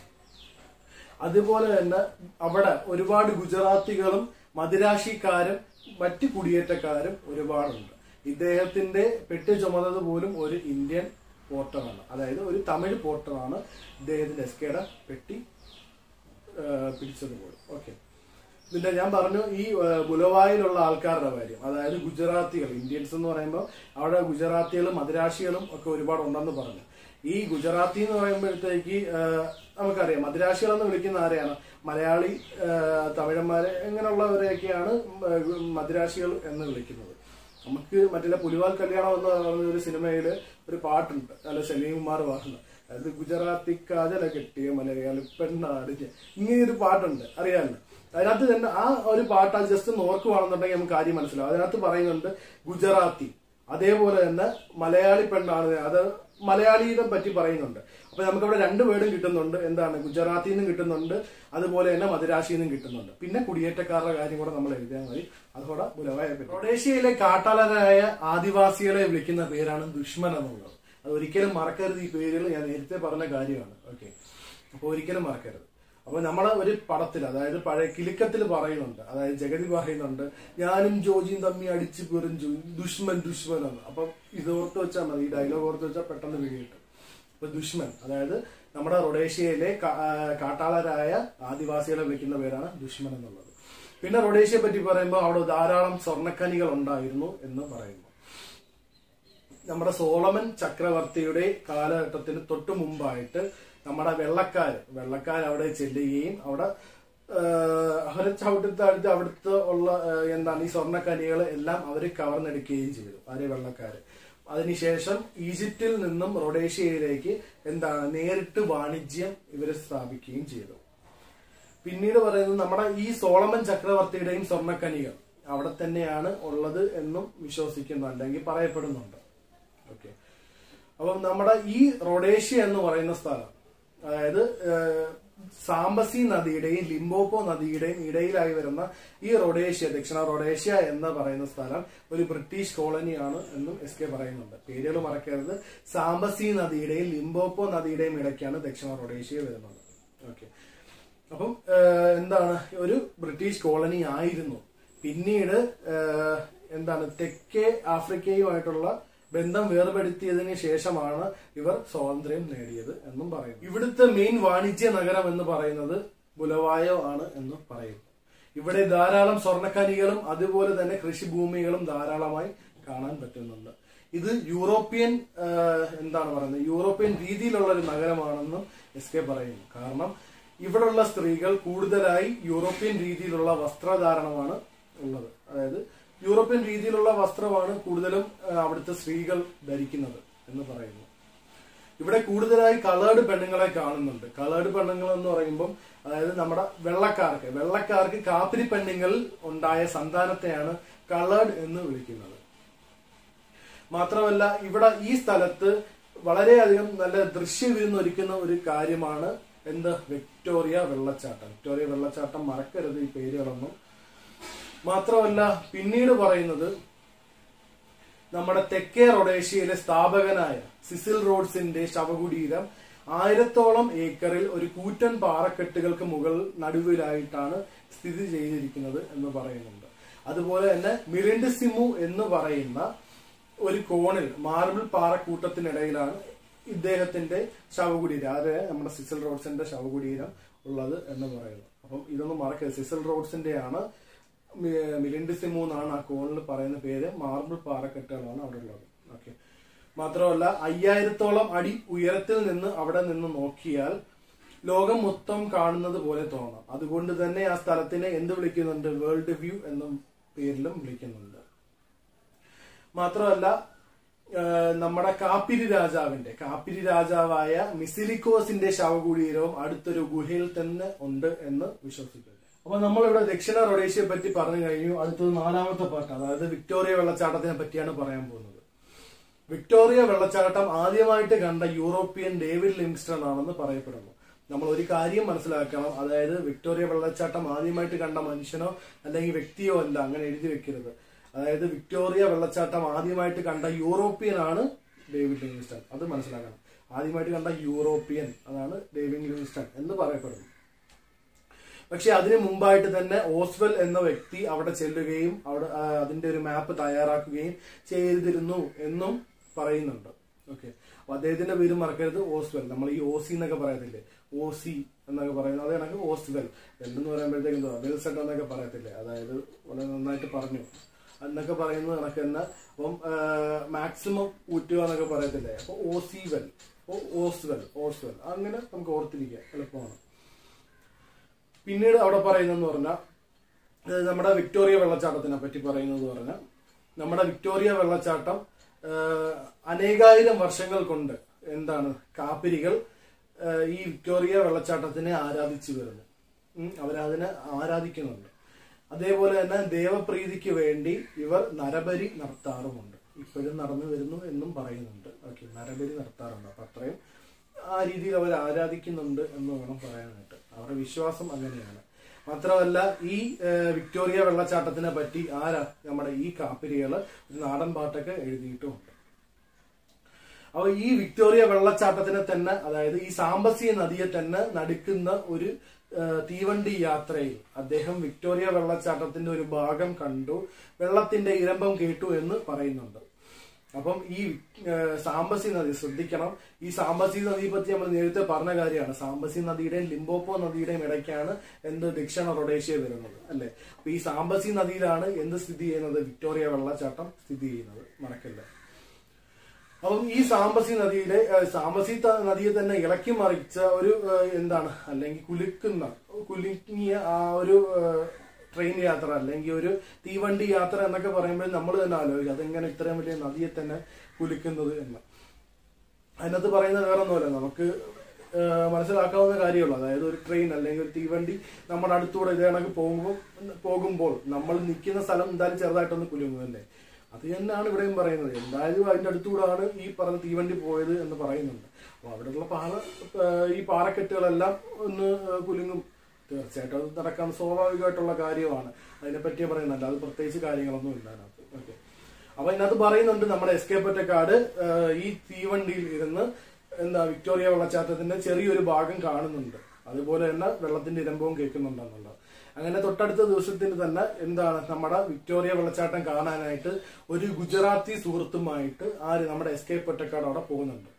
അതുപോലെ തന്നെ അവിടെ ഒരുപാട് ഗുജറാത്തികളും മദിരാശിക്കാരും മറ്റ് കുടിയേറ്റക്കാരും ഒരുപാടുണ്ട് ഇദ്ദേഹത്തിന്റെ പെട്ടി ചുമന്നത് പോലും ഒരു ഇന്ത്യൻ പോർട്ടറാണ് അതായത് ഒരു തമിഴ് പോർട്ടറാണ് ഇദ്ദേഹത്തിന്റെ എസ് കെയുടെ പെട്ടി ആ, പിടിച്ചത് പോലും ഓക്കെ ഇതിന്റെ ഞാൻ പറഞ്ഞു ഈ ആ, ബുലവായിലുള്ള ആൾക്കാരുടെ കാര്യം അതായത് ഗുജറാത്തികൾ ഇന്ത്യൻസ് എന്ന് പറയുമ്പോൾ അവിടെ ഗുജറാത്തികളും മദിരാശികളും ഒക്കെ ഒരുപാട് ഉണ്ടെന്ന് പറഞ്ഞു ഈ ഗുജറാത്തി എന്ന് പറയുമ്പോഴത്തേക്ക് ആ, നമുക്കറിയാം മദിരാശികൾ എന്ന് വിളിക്കുന്ന ആരെയാണ് മലയാളി ആ, തമിഴന്മാരെ അങ്ങനെയുള്ളവരെയൊക്കെയാണ് ആ, മദിരാശികൾ എന്ന് വിളിക്കുന്നത് നമുക്ക് മറ്റുള്ള പുലിവാൽ കല്യാണം എന്ന് പറഞ്ഞ ഒരു സിനിമയില് ഒരു പാട്ടുണ്ട് അല്ല സലീം കുമാർ പാടുന്നത് അതായത് ഗുജറാത്തി കാജല കെട്ടിയ മലയാളി പെണ്ണാട് ഞാൻ. ഇങ്ങനെ ഒരു പാട്ടുണ്ട് അറിയാമല്ലോ അതിനകത്ത് തന്നെ ആ ഒരു പാട്ട് അത് ജസ്റ്റ് ഒന്ന് ഓർക്കുവാണെന്നുണ്ടെങ്കിൽ നമുക്ക് കാര്യം മനസ്സിലാവും അതിനകത്ത് പറയുന്നുണ്ട് ഗുജറാത്തി അതേപോലെ തന്നെ മലയാളി പെണ്ണാണ് അത് മലയാളിയെ പറ്റി പറയുന്നുണ്ട് അപ്പൊ നമുക്ക് അവിടെ രണ്ട് വേർഡും കിട്ടുന്നുണ്ട് എന്താണ് ഗുജറാത്തിൽ നിന്നും കിട്ടുന്നുണ്ട് അതുപോലെ തന്നെ മദിരാശിയിൽ നിന്നും കിട്ടുന്നുണ്ട് പിന്നെ കുടിയേറ്റക്കാരുടെ കാര്യം കൂടെ നമ്മൾ എഴുതിയാൽ മതി അതുകൂടെ ബുലവായ പറ്റി റൊഡേഷ്യയിലെ കാട്ടാളരായ ആദിവാസികളെ വിളിക്കുന്ന പേരാണ് ദുഷ്മൻ എന്നുള്ളത് അത് ഒരിക്കലും മറക്കരുത് ഈ പേരുകൾ ഞാൻ നേരത്തെ പറഞ്ഞ കാര്യമാണ് ഓക്കെ അപ്പൊ ഒരിക്കലും മറക്കരുത് അപ്പൊ നമ്മളെ ഒരു പടത്തിൽ അതായത് പഴയ കിലുക്കത്തിൽ പറയുന്നുണ്ട് അതായത് ജഗതി പറയുന്നുണ്ട് ഞാനും ജോജിയും തമ്മി അടിച്ചു പെറിഞ്ചു ദുഷ്മൻ ദുഷ്മൻ എന്ന് അപ്പൊ ഇത് ഓർത്ത് വെച്ചാൽ മതി ഈ ഡയലോഗ് ഓർത്ത് വെച്ചാൽ പെട്ടെന്ന് വീഴും ഇപ്പൊ ദുഷ്മൻ അതായത് നമ്മുടെ റൊഡേഷ്യയിലെ കാ- ആ, കാട്ടാളരായ ആദിവാസികളെ വിളിക്കുന്ന പേരാണ് ദുഷ്മൻ എന്നുള്ളത് പിന്നെ റൊഡേഷ്യയെ പറ്റി പറയുമ്പോൾ അവിടെ ധാരാളം സ്വർണ്ണഖനികൾ ഉണ്ടായിരുന്നു എന്ന് പറയുന്നു നമ്മുടെ സോളമൻ ചക്രവർത്തിയുടെ കാലഘട്ടത്തിന് തൊട്ടു മുമ്പായിട്ട് നമ്മുടെ വെള്ളക്കാർ വെള്ളക്കാർ അവിടെ ചെല്ലുകയും അവിടെ ആഹ്, അവരെ ചവിട്ടിത്താഴ്ത്തി അവിടുത്തെ ഉള്ള ആഹ്, എന്താണ് ഈ സ്വർണ്ണക്കനികൾ എല്ലാം അവർ കവർന്നെടുക്കുകയും ചെയ്തു ആര് വെള്ളക്കാര് അതിനുശേഷം ഈജിപ്തിൽ നിന്നും റൊഡേഷ്യയിലേക്ക് എന്താണ് നേരിട്ട് വാണിജ്യം ഇവർ സ്ഥാപിക്കുകയും ചെയ്തു പിന്നീട് പറയുന്നത് നമ്മുടെ ഈ സോളമൻ ചക്രവർത്തിയുടെയും സ്വർണ്ണക്കനികൾ അവിടെ തന്നെയാണ് ഉള്ളത് എന്നും വിശ്വസിക്കുന്നു അല്ലെങ്കിൽ പറയപ്പെടുന്നുണ്ട് ഓക്കെ അപ്പം നമ്മുടെ ഈ റൊഡേഷ്യ എന്ന് പറയുന്ന സ്ഥലം അതായത് ഏഹ്, സാംബസി നദിയുടെയും ലിംബോപ്പോ നദിയുടെയും ഇടയിലായി വരുന്ന ഈ റൊഡേഷ്യ ദക്ഷിണ റൊഡേഷ്യ എന്ന് പറയുന്ന സ്ഥലം ഒരു ബ്രിട്ടീഷ് കോളനിയാണ് എന്നും എസ് കെ പറയുന്നുണ്ട് പേരുകൾ മറക്കരുത് സാംബസി നദിയുടെയും ലിംബോപ്പോ നദിയുടെയും ഇടയ്ക്കാണ് ദക്ഷിണ റൊഡേഷ്യ വരുന്നത് ഓക്കെ അപ്പം ഏഹ്, എന്താണ് ഒരു ബ്രിട്ടീഷ് കോളനി ആയിരുന്നു പിന്നീട് ഏഹ്, എന്താണ് തെക്കേ ആഫ്രിക്കയുമായിട്ടുള്ള ബന്ധം വേർപെടുത്തിയതിനു ശേഷമാണ് ഇവർ സ്വാതന്ത്ര്യം നേടിയത് എന്നും പറയുന്നു ഇവിടുത്തെ മെയിൻ വാണിജ്യ നഗരം എന്ന് പറയുന്നത് ബുലവായോ ആണ് എന്ന് പറയുന്നു ഇവിടെ ധാരാളം സ്വർണ്ണഖനികളും അതുപോലെ തന്നെ കൃഷിഭൂമികളും ധാരാളമായി കാണാൻ പറ്റുന്നുണ്ട് ഇത് യൂറോപ്യൻ ആഹ്, എന്താണ് പറയുന്നത് യൂറോപ്യൻ രീതിയിലുള്ള ഒരു നഗരമാണെന്നും എസ് കെ പറയുന്നു കാരണം ഇവിടെയുള്ള സ്ത്രീകൾ കൂടുതലായി യൂറോപ്യൻ രീതിയിലുള്ള വസ്ത്രധാരണമാണ് ഉള്ളത് അതായത് യൂറോപ്യൻ രീതിയിലുള്ള വസ്ത്രമാണ് കൂടുതലും ആഹ്, അവിടുത്തെ സ്ത്രീകൾ ധരിക്കുന്നത് എന്ന് പറയുന്നു ഇവിടെ കൂടുതലായി കളേർഡ് പെണ്ണുങ്ങളെ കാണുന്നുണ്ട് കളേർഡ് പെണ്ണുങ്ങൾ എന്ന് പറയുമ്പോൾ അതായത് നമ്മുടെ വെള്ളക്കാർക്ക് വെള്ളക്കാർക്ക് കാപ്പിരി പെണ്ണുങ്ങളിൽ ഉണ്ടായ സന്താനത്തെയാണ് കളേർഡ് എന്ന് വിളിക്കുന്നത് മാത്രമല്ല ഇവിടെ ഈ സ്ഥലത്ത് വളരെയധികം നല്ല ദൃശ്യവിരുന്നൊരുക്കുന്ന ഒരു കാര്യമാണ് എന്ത് വിക്ടോറിയ വെള്ളച്ചാട്ടം വിക്ടോറിയ വെള്ളച്ചാട്ടം മറക്കരുത് ഈ പേരുകളൊന്നും മാത്രമല്ല പിന്നീട് പറയുന്നത് നമ്മുടെ തെക്കേ റൊഡേഷ്യയിലെ സ്ഥാപകനായ സിസിൽ റോഡ്സിന്റെ ശവകുടീരം ആയിരത്തോളം ഏക്കറിൽ ഒരു കൂറ്റൻ പാറക്കെട്ടുകൾക്ക് മുകൾ നടുവിലായിട്ടാണ് സ്ഥിതി ചെയ്തിരിക്കുന്നത് എന്ന് പറയുന്നുണ്ട് അതുപോലെ തന്നെ മിലിൻഡ് സിമു എന്ന് പറയുന്ന ഒരു കോണിൽ മാർബിൾ പാറക്കൂട്ടത്തിനിടയിലാണ് ഇദ്ദേഹത്തിന്റെ ശവകുടീരം അതായത് നമ്മുടെ സിസിൽ റോഡ്സിന്റെ ശവകുടീരം ഉള്ളത് എന്ന് പറയുന്നു അപ്പം ഇതൊന്നും മറക്കരുത് സിസിൽ റോഡ്സിന്റെയാണ് മി- മിലിൻഡ് സിമു എന്നാണ് ആ കോണിൽ പറയുന്ന പേര് മാർബിൾ പാറക്കെട്ടുകളാണ് അവിടെ ഉള്ളത് ഓക്കെ മാത്രമല്ല അയ്യായിരത്തോളം അടി ഉയരത്തിൽ നിന്ന് അവിടെ നിന്ന് നോക്കിയാൽ ലോകം മൊത്തം കാണുന്നത് പോലെ തോന്നാം അതുകൊണ്ട് തന്നെ ആ സ്ഥലത്തിനെ എന്ത് വിളിക്കുന്നുണ്ട് വേൾഡ് വ്യൂ എന്ന പേരിലും വിളിക്കുന്നുണ്ട് മാത്രമല്ല ആ, നമ്മുടെ കാപ്പിരി രാജാവിന്റെ കാപ്പിരി രാജാവായ മിസിലിക്കോസിന്റെ ശവകുടീരവും അടുത്തൊരു ഗുഹയിൽ തന്നെ ഉണ്ട് എന്ന് വിശ്വസിക്കുന്നു അപ്പൊ നമ്മളിവിടെ ദക്ഷിണ റൊഡേഷ്യയെ പറ്റി പറഞ്ഞു കഴിഞ്ഞു അടുത്തത് നാലാമത്തെ പാർട്ട് അതായത് വിക്ടോറിയ വെള്ളച്ചാട്ടത്തിനെ പറ്റിയാണ് പറയാൻ പോകുന്നത് വിക്ടോറിയ വെള്ളച്ചാട്ടം ആദ്യമായിട്ട് കണ്ട യൂറോപ്യൻ ഡേവിഡ് ലിങ്സ്റ്റൺ ആണെന്ന് പറയപ്പെടുന്നു നമ്മൾ ഒരു കാര്യം മനസ്സിലാക്കണം അതായത് വിക്ടോറിയ വെള്ളച്ചാട്ടം ആദ്യമായിട്ട് കണ്ട മനുഷ്യനോ അല്ലെങ്കിൽ വ്യക്തിയോ അല്ല അങ്ങനെ എഴുതി വെക്കരുത് അതായത് വിക്ടോറിയ വെള്ളച്ചാട്ടം ആദ്യമായിട്ട് കണ്ട യൂറോപ്യൻ ആണ് ഡേവിഡ് ലിങ്സ്റ്റൺ അത് മനസ്സിലാക്കണം ആദ്യമായിട്ട് കണ്ട യൂറോപ്യൻ അതാണ് ഡേവിഡ് ലിങ്സ്റ്റൺ എന്ന് പറയപ്പെടുന്നു പക്ഷെ അതിനു മുമ്പായിട്ട് തന്നെ ഓസ്വെൽ എന്ന വ്യക്തി അവിടെ ചെല്ലുകയും അവിടെ ആ, അതിന്റെ ഒരു മാപ്പ് തയ്യാറാക്കുകയും ചെയ്തിരുന്നു എന്നും പറയുന്നുണ്ട് ഓക്കെ അപ്പൊ അദ്ദേഹത്തിന്റെ പേര് മറക്കരുത് ഓസ്വെൽ നമ്മൾ ഈ ഓസി എന്നൊക്കെ പറയത്തില്ലേ ഓസി എന്നൊക്കെ പറയുന്നത് അത് കണക്ക് ഓസ്വെൽ എന്ന് പറയുമ്പോഴത്തേക്കും എന്താ വെൽസെറ്റ് എന്നൊക്കെ പറയത്തില്ലേ അതായത് വളരെ നന്നായിട്ട് പറഞ്ഞു എന്നൊക്കെ പറയുന്നത് കണക്ക് തന്നെ അപ്പം മാക്സിമം ഊറ്റുക എന്നൊക്കെ പറയത്തില്ലേ അപ്പൊ ഓസി വെൽ ഓസ്വെൽ ഓസ്വെൽ അങ്ങനെ നമുക്ക് ഓർത്തിരിക്കുക എളുപ്പമാണ് പിന്നീട് അവിടെ പറയുന്നതെന്ന് പറഞ്ഞാൽ അതായത് നമ്മുടെ വിക്ടോറിയ വെള്ളച്ചാട്ടത്തിനെ പറ്റി പറയുന്നത് പറഞ്ഞാൽ നമ്മുടെ വിക്ടോറിയ വെള്ളച്ചാട്ടം ആ, അനേകായിരം വർഷങ്ങൾ കൊണ്ട് എന്താണ് കാപ്പിരികൾ ആ, ഈ വിക്ടോറിയ വെള്ളച്ചാട്ടത്തിനെ ആരാധിച്ചു വരുന്നു ഉം, അവരതിനെ ആരാധിക്കുന്നുണ്ട് അതേപോലെ തന്നെ ദേവപ്രീതിക്ക് വേണ്ടി ഇവർ നരബലി നടത്താറുമുണ്ട് ഇപ്പോഴും നടന്നു വരുന്നു എന്നും പറയുന്നുണ്ട് ഓക്കെ നരബലി നടത്താറുണ്ട് അപ്പൊ അത്രയും ആ രീതിയിൽ അവർ ആരാധിക്കുന്നുണ്ട് എന്ന് വേണം പറയാനായിട്ട് അവരുടെ വിശ്വാസം അങ്ങനെയാണ് മാത്രമല്ല ഈ ഏഹ്, വിക്ടോറിയ വെള്ളച്ചാട്ടത്തിനെ പറ്റി ആരാ നമ്മുടെ ഈ കാപ്പിരികള് ഒരു നാടൻ പാട്ടൊക്കെ എഴുതിയിട്ടുമുണ്ട് അപ്പൊ ഈ വിക്ടോറിയ വെള്ളച്ചാട്ടത്തിനെ തന്നെ അതായത് ഈ സാമ്പസിക നദിയെ തന്നെ നടുക്കുന്ന ഒരു ആ, തീവണ്ടി യാത്രയിൽ അദ്ദേഹം വിക്ടോറിയ വെള്ളച്ചാട്ടത്തിന്റെ ഒരു ഭാഗം കണ്ടു വെള്ളത്തിന്റെ ഇരമ്പം കേട്ടു എന്ന് പറയുന്നുണ്ട് അപ്പം ഈ ആ, സാമ്പസി നദി ശ്രദ്ധിക്കണം ഈ സാമ്പസി നദിയെ പറ്റി നമ്മൾ നേരത്തെ പറഞ്ഞ കാര്യമാണ് സാമ്പസി നദിയുടെയും ലിംബോപ്പോ നദിയുടെയും ഇടയ്ക്കാണ് എന്ത് ദക്ഷിണ റൊഡേഷ്യ വരുന്നത് അല്ലെ അപ്പൊ ഈ സാമ്പസി നദിയിലാണ് എന്ത് സ്ഥിതി ചെയ്യുന്നത് വിക്ടോറിയ വെള്ളച്ചാട്ടം സ്ഥിതി ചെയ്യുന്നത് മറക്കല്ല അപ്പം ഈ സാമ്പസി നദിയിലെ ഏഹ്, സാമ്പസി ത- നദിയെ തന്നെ ഇളക്കി മറിച്ച ഒരു ഏഹ്, എന്താണ് അല്ലെങ്കിൽ കുലുക്കുന്ന കുലുങ്ങിയ ആ ഒരു ഏഹ്, ട്രെയിൻ യാത്ര അല്ലെങ്കിൽ ഒരു തീവണ്ടി യാത്ര എന്നൊക്കെ പറയുമ്പോൾ നമ്മൾ തന്നെ ആലോചിക്കും അതെങ്ങനെ ഇത്രയും വലിയ നദിയെ തന്നെ കുലുക്കുന്നത് എന്ന് അതിനകത്ത് പറയുന്നത് വേറെ ഒന്നുമല്ല നമുക്ക് ഏഹ്, മനസ്സിലാക്കാവുന്ന കാര്യമുള്ളൂ അതായത് ഒരു ട്രെയിൻ അല്ലെങ്കിൽ ഒരു തീവണ്ടി നമ്മുടെ അടുത്തൂടെ ഇതേ കണക്ക് പോകുമ്പോൾ പോകുമ്പോൾ നമ്മൾ നിൽക്കുന്ന സ്ഥലം എന്തായാലും ചെറുതായിട്ടൊന്ന് കുലുങ്ങും അല്ലേ അത് തന്നെയാണ് ഇവിടെയും പറയുന്നത് എന്തായാലും അതിന്റെ അടുത്തൂടാണ് ഈ പറഞ്ഞ തീവണ്ടി പോയത് എന്ന് പറയുന്നുണ്ട് അപ്പൊ അവിടെയുള്ള പാറ ഏഹ്, ഈ പാറക്കെട്ടുകളെല്ലാം ഒന്ന് ഏഹ്, കുലുങ്ങും തീർച്ചയായിട്ടും അത് നടക്കാൻ സ്വാഭാവികമായിട്ടുള്ള കാര്യമാണ് അതിനെപ്പറ്റിയേ പറയുന്നുണ്ട് അത് പ്രത്യേകിച്ച് കാര്യങ്ങളൊന്നും ഇല്ല അതിനകത്ത് ഓക്കെ അപ്പൊ ഇതിനകത്ത് പറയുന്നുണ്ട് നമ്മുടെ എസ് കെ പൊറ്റക്കാട് ഈ തീവണ്ടിയിൽ ഇരുന്ന് എന്താ വിക്ടോറിയ വെള്ളച്ചാട്ടത്തിന്റെ ചെറിയൊരു ഭാഗം കാണുന്നുണ്ട് അതുപോലെ തന്നെ വെള്ളത്തിന്റെ ഇരമ്പവും കേൾക്കുന്നുണ്ടെന്നുള്ളത് അങ്ങനെ തൊട്ടടുത്ത ദിവസത്തിന് തന്നെ എന്താണ് നമ്മുടെ വിക്ടോറിയ വെള്ളച്ചാട്ടം കാണാനായിട്ട് ഒരു ഗുജറാത്തി സുഹൃത്തുമായിട്ട് ആര് നമ്മുടെ എസ് കെ പൊറ്റക്കാട് അവിടെ പോകുന്നുണ്ട്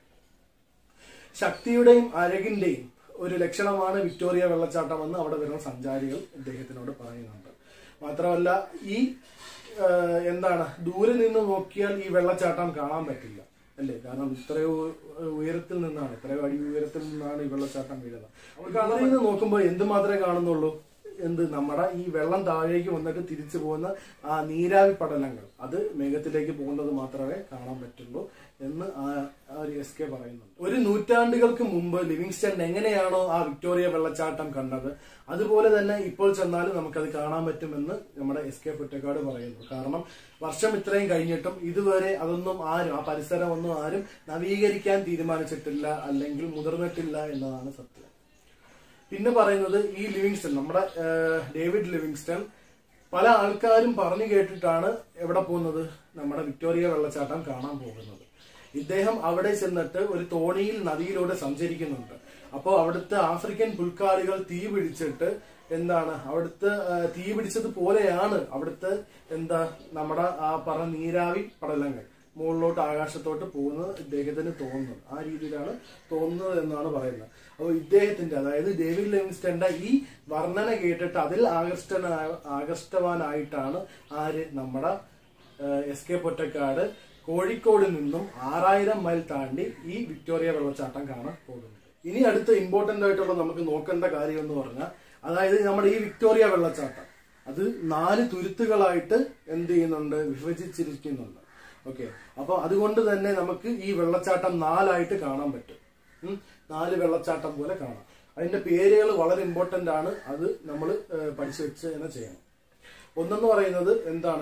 ശക്തിയുടെയും അഴകിന്റെയും ഒരു ലക്ഷണമാണ് വിക്ടോറിയ വെള്ളച്ചാട്ടം എന്ന് അവിടെ വരുന്ന സഞ്ചാരികൾ ഇദ്ദേഹത്തിനോട് പറയുന്നുണ്ട് മാത്രമല്ല ഈ ആ, എന്താണ് ദൂരെ നിന്ന് നോക്കിയാൽ ഈ വെള്ളച്ചാട്ടം കാണാൻ പറ്റില്ല അല്ലേ കാരണം ഇത്രയോ ഉയരത്തിൽ നിന്നാണ് ഇത്രയോ അടി ഉയരത്തിൽ നിന്നാണ് ഈ വെള്ളച്ചാട്ടം വീഴുന്നത് അപ്പോൾ കാണാൻ നിന്ന് നോക്കുമ്പോൾ എന്ത് മാത്രമേ കാണുന്നുള്ളൂ എന്ത് നമ്മുടെ ഈ വെള്ളം താഴേക്ക് വന്നിട്ട് തിരിച്ചു പോകുന്ന ആ നീരാവി പടലങ്ങൾ അത് മേഘത്തിലേക്ക് പോകുന്നത് മാത്രമേ കാണാൻ പറ്റുള്ളൂ എന്ന് ആ ആ ഒരു എസ് കെ പറയുന്നുണ്ട് ഒരു നൂറ്റാണ്ടുകൾക്ക് മുമ്പ് ലിവിങ്സ്റ്റൺ എങ്ങനെയാണോ ആ വിക്ടോറിയ വെള്ളച്ചാട്ടം കണ്ടത് അതുപോലെ തന്നെ ഇപ്പോൾ ചെന്നാലും നമുക്കത് കാണാൻ പറ്റുമെന്ന് നമ്മുടെ എസ് കെ കുറ്റക്കാട് പറയുന്നു കാരണം വർഷം ഇത്രയും കഴിഞ്ഞിട്ടും ഇതുവരെ അതൊന്നും ആരും ആ പരിസരം ഒന്നും ആരും നവീകരിക്കാൻ തീരുമാനിച്ചിട്ടില്ല അല്ലെങ്കിൽ മുതിർന്നിട്ടില്ല എന്നതാണ് സത്യം പിന്നെ പറയുന്നത് ഈ ലിവിങ്സ്റ്റൺ നമ്മുടെ ഏഹ്, ഡേവിഡ് ലിവിങ്സ്റ്റൺ പല ആൾക്കാരും പറഞ്ഞു കേട്ടിട്ടാണ് എവിടെ പോകുന്നത് നമ്മുടെ വിക്ടോറിയ വെള്ളച്ചാട്ടം കാണാൻ പോകുന്നത് ഇദ്ദേഹം അവിടെ ചെന്നിട്ട് ഒരു തോണിയിൽ നദിയിലൂടെ സഞ്ചരിക്കുന്നുണ്ട് അപ്പോൾ അവിടുത്തെ ആഫ്രിക്കൻ പുൽക്കാടുകൾ തീ പിടിച്ചിട്ട് എന്താണ് അവിടുത്തെ ആ, തീ പിടിച്ചത് പോലെയാണ് അവിടുത്തെ എന്താ നമ്മുടെ ആ പറഞ്ഞ നീരാവി പടലങ്ങൾ മുകളിലോട്ട് ആകാശത്തോട്ട് പോകുന്നത് ഇദ്ദേഹത്തിന് തോന്നുന്നത് ആ രീതിയിലാണ് തോന്നുന്നത് എന്നാണ് പറയുന്നത് അപ്പോൾ ഇദ്ദേഹത്തിന്റെ അതായത് ഡേവിഡ് ലിവിങ്സ്റ്റന്റെ ഈ വർണ്ണന കേട്ടിട്ട് അതിൽ ആകർഷ്ടന ആകർഷ്ടവാനായിട്ടാണ് ആര് നമ്മുടെ എസ് കെ പൊറ്റക്കാട് കോഴിക്കോട് നിന്നും ആറായിരം മൈൽ താണ്ടി ഈ വിക്ടോറിയ വെള്ളച്ചാട്ടം കാണാൻ പോകുന്നത് ഇനി അടുത്ത ഇമ്പോർട്ടന്റ് ആയിട്ടുള്ള നമുക്ക് നോക്കേണ്ട കാര്യം എന്ന് പറഞ്ഞാൽ അതായത് നമ്മുടെ ഈ വിക്ടോറിയ വെള്ളച്ചാട്ടം അത് നാല് തുരുത്തുകളായിട്ട് എന്ത് ചെയ്യുന്നുണ്ട് വിഭജിച്ചിരിക്കുന്നുണ്ട് ഓക്കെ അപ്പൊ അതുകൊണ്ട് തന്നെ നമുക്ക് ഈ വെള്ളച്ചാട്ടം നാലായിട്ട് കാണാൻ പറ്റും ഉം. നാല് വെള്ളച്ചാട്ടം പോലെ കാണാം അതിന്റെ പേരുകൾ വളരെ ഇമ്പോർട്ടന്റ് ആണ് അത് നമ്മൾ പഠിച്ചു വെച്ച് തന്നെ ചെയ്യണം ഒന്നെന്ന് പറയുന്നത് എന്താണ്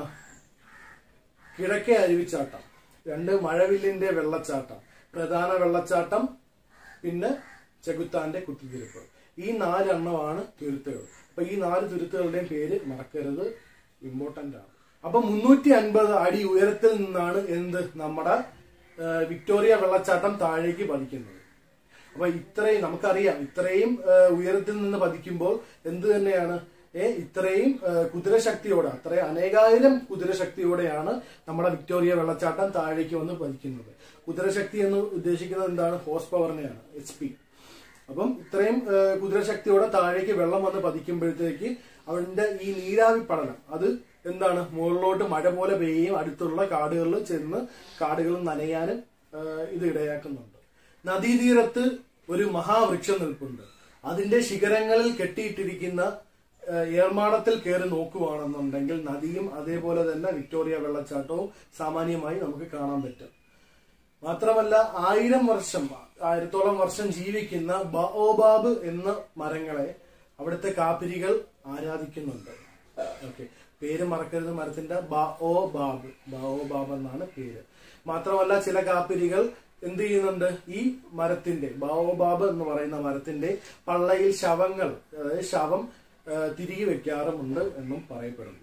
കിഴക്കേ അരുവിച്ചാട്ടം രണ്ട് മഴവില്ലിന്റെ വെള്ളച്ചാട്ടം പ്രധാന വെള്ളച്ചാട്ടം പിന്നെ ചെകുത്താന്റെ കുത്തിത്തിരിപ്പ് ഈ നാലെണ്ണമാണ് തുരുത്തുകൾ അപ്പൊ ഈ നാല് തുരുത്തുകളുടെയും പേര് മറക്കരുത് ഇമ്പോർട്ടന്റ് ആണ് അപ്പൊ മുന്നൂറ്റി അൻപത് അടി ഉയരത്തിൽ നിന്നാണ് എന്ത് നമ്മുടെ ആ, വിക്ടോറിയ വെള്ളച്ചാട്ടം താഴേക്ക് പതിക്കുന്നത് അപ്പൊ ഇത്രയും നമുക്കറിയാം ഇത്രയും ആ, ഉയരത്തിൽ നിന്ന് പതിക്കുമ്പോൾ എന്ത് തന്നെയാണ് ഏ ഇത്രയും ആ, കുതിരശക്തിയോടെ അത്രയും അനേകായിരം കുതിരശക്തിയോടെയാണ് നമ്മുടെ വിക്ടോറിയ വെള്ളച്ചാട്ടം താഴേക്ക് വന്ന് പതിക്കുന്നത് കുതിരശക്തി എന്ന് ഉദ്ദേശിക്കുന്നത് എന്താണ് ഹോസ് പവറിനെയാണ് എച്ച് പി അപ്പം ഇത്രയും ആ, കുതിരശക്തിയോടെ താഴേക്ക് വെള്ളം വന്ന് പതിക്കുമ്പോഴത്തേക്ക് അവന്റെ ഈ നീരാവി പഠനം അത് എന്താണ് മുകളിലോട്ട് മഴ പോലെ പെയ്യുകയും അടുത്തുള്ള കാടുകളിൽ ചെന്ന് കാടുകൾ നനയാനും ആ, ഇത് ഇടയാക്കുന്നുണ്ട് നദീതീരത്ത് ഒരു മഹാവൃക്ഷം നിൽപ്പുണ്ട് അതിന്റെ ശിഖരങ്ങളിൽ കെട്ടിയിട്ടിരിക്കുന്ന ആ, ഏർമാടത്തിൽ കയറി നോക്കുവാണെന്നുണ്ടെങ്കിൽ നദിയും അതേപോലെ തന്നെ വിക്ടോറിയ വെള്ളച്ചാട്ടവും സാമാന്യമായി നമുക്ക് കാണാൻ പറ്റും മാത്രമല്ല ആയിരം വർഷം ആയിരത്തോളം വർഷം ജീവിക്കുന്ന ബഓബാബ് എന്ന മരങ്ങളെ അവിടുത്തെ കാപ്പിരികൾ ആരാധിക്കുന്നുണ്ട് ഓക്കെ പേര് മറക്കരുത് മരത്തിന്റെ ബഓ ബാബ് ബഓ ബാബ് എന്നാണ് പേര് മാത്രമല്ല ചില കാപ്പിരികൾ എന്ത് ചെയ്യുന്നുണ്ട് ഈ മരത്തിന്റെ ബാബ് എന്ന് പറയുന്ന മരത്തിന്റെ പള്ളയിൽ ശവങ്ങൾ അതായത് ശവം ആ, തിരികെ വെക്കാറുമുണ്ട് എന്നും പറയപ്പെടുന്നു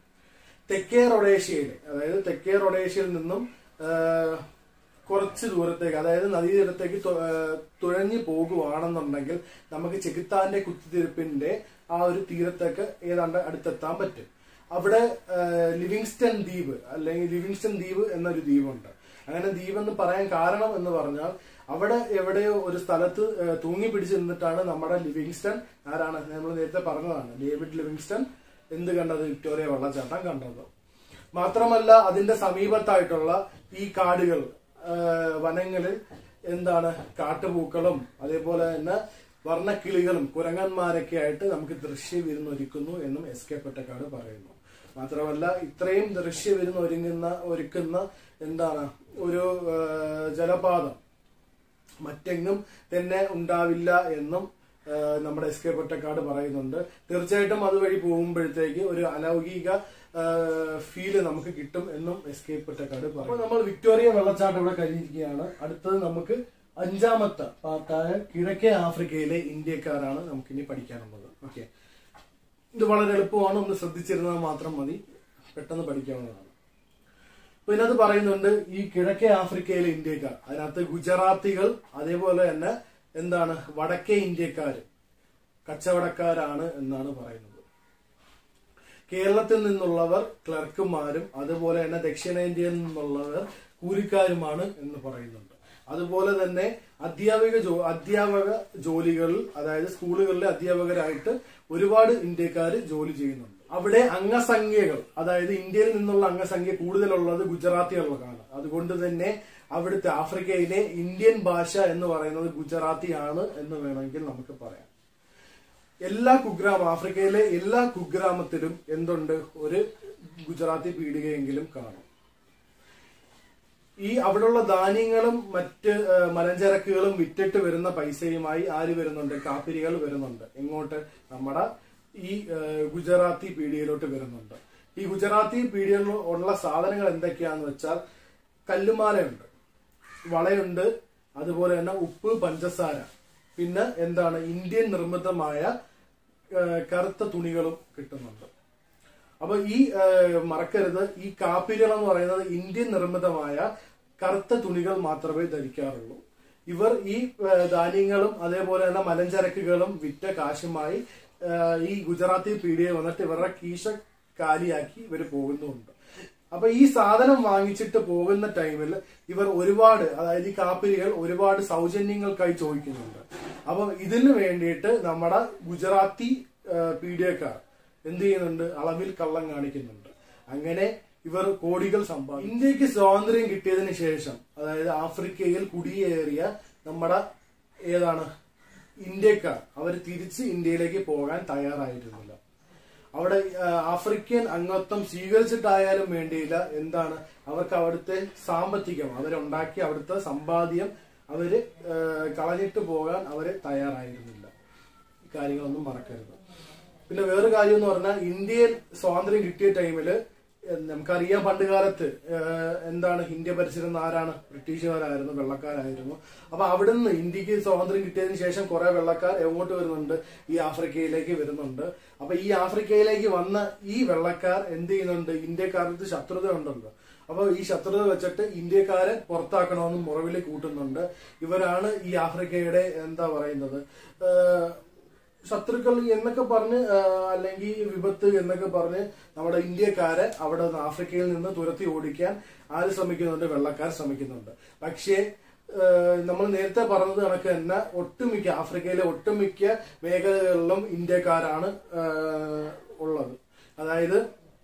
തെക്കേ റൊഡേഷ്യയിൽ അതായത് തെക്കേ റൊഡേഷ്യയിൽ നിന്നും ആ, കുറച്ച് ദൂരത്തേക്ക് അതായത് നദീതീരത്തേക്ക് തു- ആ, തുഴഞ്ഞു പോകുവാണെന്നുണ്ടെങ്കിൽ നമുക്ക് ചെകുത്താന്റെ കുത്തിത്തിരിപ്പിന്റെ ആ ഒരു തീരത്തേക്ക് ഏതാണ്ട് അടുത്തെത്താൻ പറ്റും അവിടെ ആ, ലിവിങ്സ്റ്റൺ ദ്വീപ് അല്ലെങ്കിൽ ലിവിങ്സ്റ്റൺ ദ്വീപ് എന്നൊരു ദ്വീപുണ്ട് അങ്ങനെ ദ്വീപ് എന്ന് പറയാൻ കാരണം എന്ന് പറഞ്ഞാൽ അവിടെ എവിടെയോ ഒരു സ്ഥലത്ത് ആ, തൂങ്ങി പിടിച്ച് നിന്നിട്ടാണ് നമ്മുടെ ലിവിങ്സ്റ്റൺ ആരാണ് നമ്മൾ നേരത്തെ പറഞ്ഞതാണ് ഡേവിഡ് ലിവിങ്സ്റ്റൺ എന്ത് കണ്ടത് വിക്ടോറിയ വെള്ളച്ചാട്ടം കണ്ടത് മാത്രമല്ല അതിന്റെ സമീപത്തായിട്ടുള്ള ഈ കാടുകൾ ആ, വനങ്ങളിൽ എന്താണ് കാട്ടുപൂക്കളും അതേപോലെ തന്നെ വർണ്ണക്കിളികളും കുരങ്ങന്മാരൊക്കെ ആയിട്ട് നമുക്ക് ദൃശ്യ വിരുന്നൊരുക്കുന്നു എന്നും എസ് കെ പൊറ്റക്കാട് പറയുന്നു മാത്രമല്ല ഇത്രയും ദൃശ്യ വിരുന്ന് ഒരുങ്ങുന്ന ഒരുക്കുന്ന എന്താണ് ഒരു ആ, ജലപാതം മറ്റെങ്ങും തന്നെ ഉണ്ടാവില്ല എന്നും ആ, നമ്മുടെ എസ് കെ പൊറ്റക്കാട് പറയുന്നുണ്ട് തീർച്ചയായിട്ടും അതുവഴി പോകുമ്പോഴത്തേക്ക് ഒരു അലൗകിക ഫീല് നമുക്ക് കിട്ടും എന്നും എസ് കെ പൊറ്റക്കാട് പറയും അപ്പോൾ നമ്മൾ വിക്ടോറിയ വെള്ളച്ചാട്ടം ഇവിടെ കഴിഞ്ഞിരിക്കുകയാണ് അടുത്തത് നമുക്ക് അഞ്ചാമത്തെ പാർട്ടായ കിഴക്കേ ആഫ്രിക്കയിലെ ഇന്ത്യക്കാരാണ് നമുക്കിനി പഠിക്കാനുള്ളത് ഓക്കെ ഇത് വളരെ എളുപ്പമാണ് ഒന്ന് ശ്രദ്ധിച്ചിരുന്നത് മാത്രം മതി പെട്ടെന്ന് പഠിക്കാവുന്നതാണ് അപ്പൊ ഇതിനകത്ത് പറയുന്നുണ്ട് ഈ കിഴക്കേ ആഫ്രിക്കയിലെ ഇന്ത്യക്കാർ അതിനകത്ത് ഗുജറാത്തികൾ അതേപോലെ തന്നെ എന്താണ് വടക്കേ ഇന്ത്യക്കാര് കച്ചവടക്കാരാണ് എന്നാണ് പറയുന്നത് കേരളത്തിൽ നിന്നുള്ളവർ ക്ലർക്കുമാരും അതുപോലെ തന്നെ ദക്ഷിണേന്ത്യയിൽ നിന്നുള്ളവർ കൂലിക്കാരുമാണ് എന്ന് പറയുന്നുണ്ട് അതുപോലെ തന്നെ അധ്യാപക ജോ അധ്യാപക ജോലികളിൽ അതായത് സ്കൂളുകളിലെ അധ്യാപകരായിട്ട് ഒരുപാട് ഇന്ത്യക്കാർ ജോലി ചെയ്യുന്നുണ്ട് അവിടെ അംഗസംഖ്യകൾ അതായത് ഇന്ത്യയിൽ നിന്നുള്ള അംഗസംഖ്യ കൂടുതലുള്ളത് ഗുജറാത്തികൾക്കാണ് അതുകൊണ്ട് തന്നെ അവിടുത്തെ ആഫ്രിക്കയിലെ ഇന്ത്യൻ ഭാഷ എന്ന് പറയുന്നത് ഗുജറാത്തിയാണ് എന്ന് വേണമെങ്കിൽ നമുക്ക് പറയാം എല്ലാ കുഗ്രാമം ആഫ്രിക്കയിലെ എല്ലാ കുഗ്രാമത്തിലും എന്തുണ്ട് ഒരു ഗുജറാത്തി പീടികയെങ്കിലും കാണും ഈ അവിടെയുള്ള ധാന്യങ്ങളും മറ്റ് ആ, മലഞ്ചരക്കുകളും വിറ്റിട്ട് വരുന്ന പൈസയുമായി ആര് വരുന്നുണ്ട് കാപ്പിരികൾ വരുന്നുണ്ട് എങ്ങോട്ട് നമ്മുടെ ഈ ആ, ഗുജറാത്തി പീടികയിലോട്ട് വരുന്നുണ്ട് ഈ ഗുജറാത്തി പീടികയിൽ ഉള്ള സാധനങ്ങൾ എന്തൊക്കെയാന്ന് വെച്ചാൽ കല്ലുമാലയുണ്ട് വളയുണ്ട് അതുപോലെ തന്നെ ഉപ്പ് പഞ്ചസാര പിന്നെ എന്താണ് ഇന്ത്യൻ നിർമ്മിതമായ ആ, കറുത്ത തുണികളും കിട്ടുന്നുണ്ട് അപ്പൊ ഈ ആ, മറക്കരുത് ഈ കാപ്പികൾ എന്ന് പറയുന്നത് ഇന്ത്യൻ നിർമ്മിതമായ കറുത്ത തുണികൾ മാത്രമേ ധരിക്കാറുള്ളൂ ഇവർ ഈ ആ, ധാന്യങ്ങളും അതേപോലെ തന്നെ മലഞ്ചരക്കുകളും വിറ്റ കാശുമായി ആ, ഈ ഗുജറാത്തി പീഡിയെ വന്നിട്ട് ഇവരുടെ കീശ കാലിയാക്കി ഇവർ പോകുന്നുമുണ്ട് അപ്പൊ ഈ സാധനം വാങ്ങിച്ചിട്ട് പോകുന്ന ടൈമിൽ ഇവർ ഒരുപാട് അതായത് ഈ കാപ്പിരികൾ ഒരുപാട് സൗജന്യങ്ങൾക്കായി ചോദിക്കുന്നുണ്ട് അപ്പൊ ഇതിന് വേണ്ടിയിട്ട് നമ്മുടെ ഗുജറാത്തി പീഡിയക്കാർ എന്ത് ചെയ്യുന്നുണ്ട് അളവിൽ കള്ളം കാണിക്കുന്നുണ്ട് അങ്ങനെ ഇവർ കോടികൾ സമ്പാദിക്കും ഇന്ത്യക്ക് സ്വാതന്ത്ര്യം കിട്ടിയതിന് ശേഷം അതായത് ആഫ്രിക്കയിൽ കുടിയേറിയ നമ്മുടെ ഏതാണ് ഇന്ത്യക്കാർ അവർ തിരിച്ച് ഇന്ത്യയിലേക്ക് പോകാൻ തയ്യാറായിരുന്നില്ല അവിടെ ആ, ആഫ്രിക്കൻ അംഗത്വം സ്വീകരിച്ചിട്ടായാലും വേണ്ടിയില്ല എന്താണ് അവർക്ക് അവിടുത്തെ സാമ്പത്തികം അവരുണ്ടാക്കിയ അവിടുത്തെ സമ്പാദ്യം അവര് ആ, കളഞ്ഞിട്ട് പോകാൻ അവര് തയ്യാറായിരുന്നില്ല ഈ കാര്യങ്ങളൊന്നും മറക്കരുത് പിന്നെ വേറെ കാര്യം എന്ന് പറഞ്ഞാൽ ഇന്ത്യയിൽ സ്വാതന്ത്ര്യം കിട്ടിയ ടൈമില് എ- നമുക്കറിയാം പണ്ട് കാലത്ത് ഏഹ്, എന്താണ് ഇന്ത്യ ഭരിച്ചിരുന്ന ആരാണ് ബ്രിട്ടീഷുകാരായിരുന്നു വെള്ളക്കാരായിരുന്നു അപ്പൊ അവിടുന്ന് ഇന്ത്യക്ക് സ്വാതന്ത്ര്യം കിട്ടിയതിന് ശേഷം കുറെ വെള്ളക്കാർ എങ്ങോട്ട് വരുന്നുണ്ട് ഈ ആഫ്രിക്കയിലേക്ക് വരുന്നുണ്ട് അപ്പൊ ഈ ആഫ്രിക്കയിലേക്ക് വന്ന ഈ വെള്ളക്കാർ എന്ത് ചെയ്യുന്നുണ്ട് ഇന്ത്യക്കാർക്ക് ശത്രുത ഉണ്ടല്ലോ അപ്പൊ ഈ ശത്രുത വെച്ചിട്ട് ഇന്ത്യക്കാരെ പുറത്താക്കണമെന്ന് മുറവിൽ കൂട്ടുന്നുണ്ട് ഇവരാണ് ഈ ആഫ്രിക്കയുടെ എന്താ പറയുന്നത് ഏഹ്, ശത്രുക്കൾ എന്നൊക്കെ പറഞ്ഞ് ആ, അല്ലെങ്കിൽ വിപത്ത് എന്നൊക്കെ പറഞ്ഞ് നമ്മുടെ ഇന്ത്യക്കാരെ അവിടെ നിന്ന് ആഫ്രിക്കയിൽ നിന്ന് തുരത്തി ഓടിക്കാൻ ആര് ശ്രമിക്കുന്നുണ്ട് വെള്ളക്കാർ ശ്രമിക്കുന്നുണ്ട് പക്ഷേ നമ്മൾ നേരത്തെ പറഞ്ഞത് കണക്ക് തന്നെ ഒട്ടുമിക്ക ആഫ്രിക്കയിലെ ഒട്ടുമിക്ക മേഖലകളിലും ഇന്ത്യക്കാരാണ് ആ, ഉള്ളത് അതായത്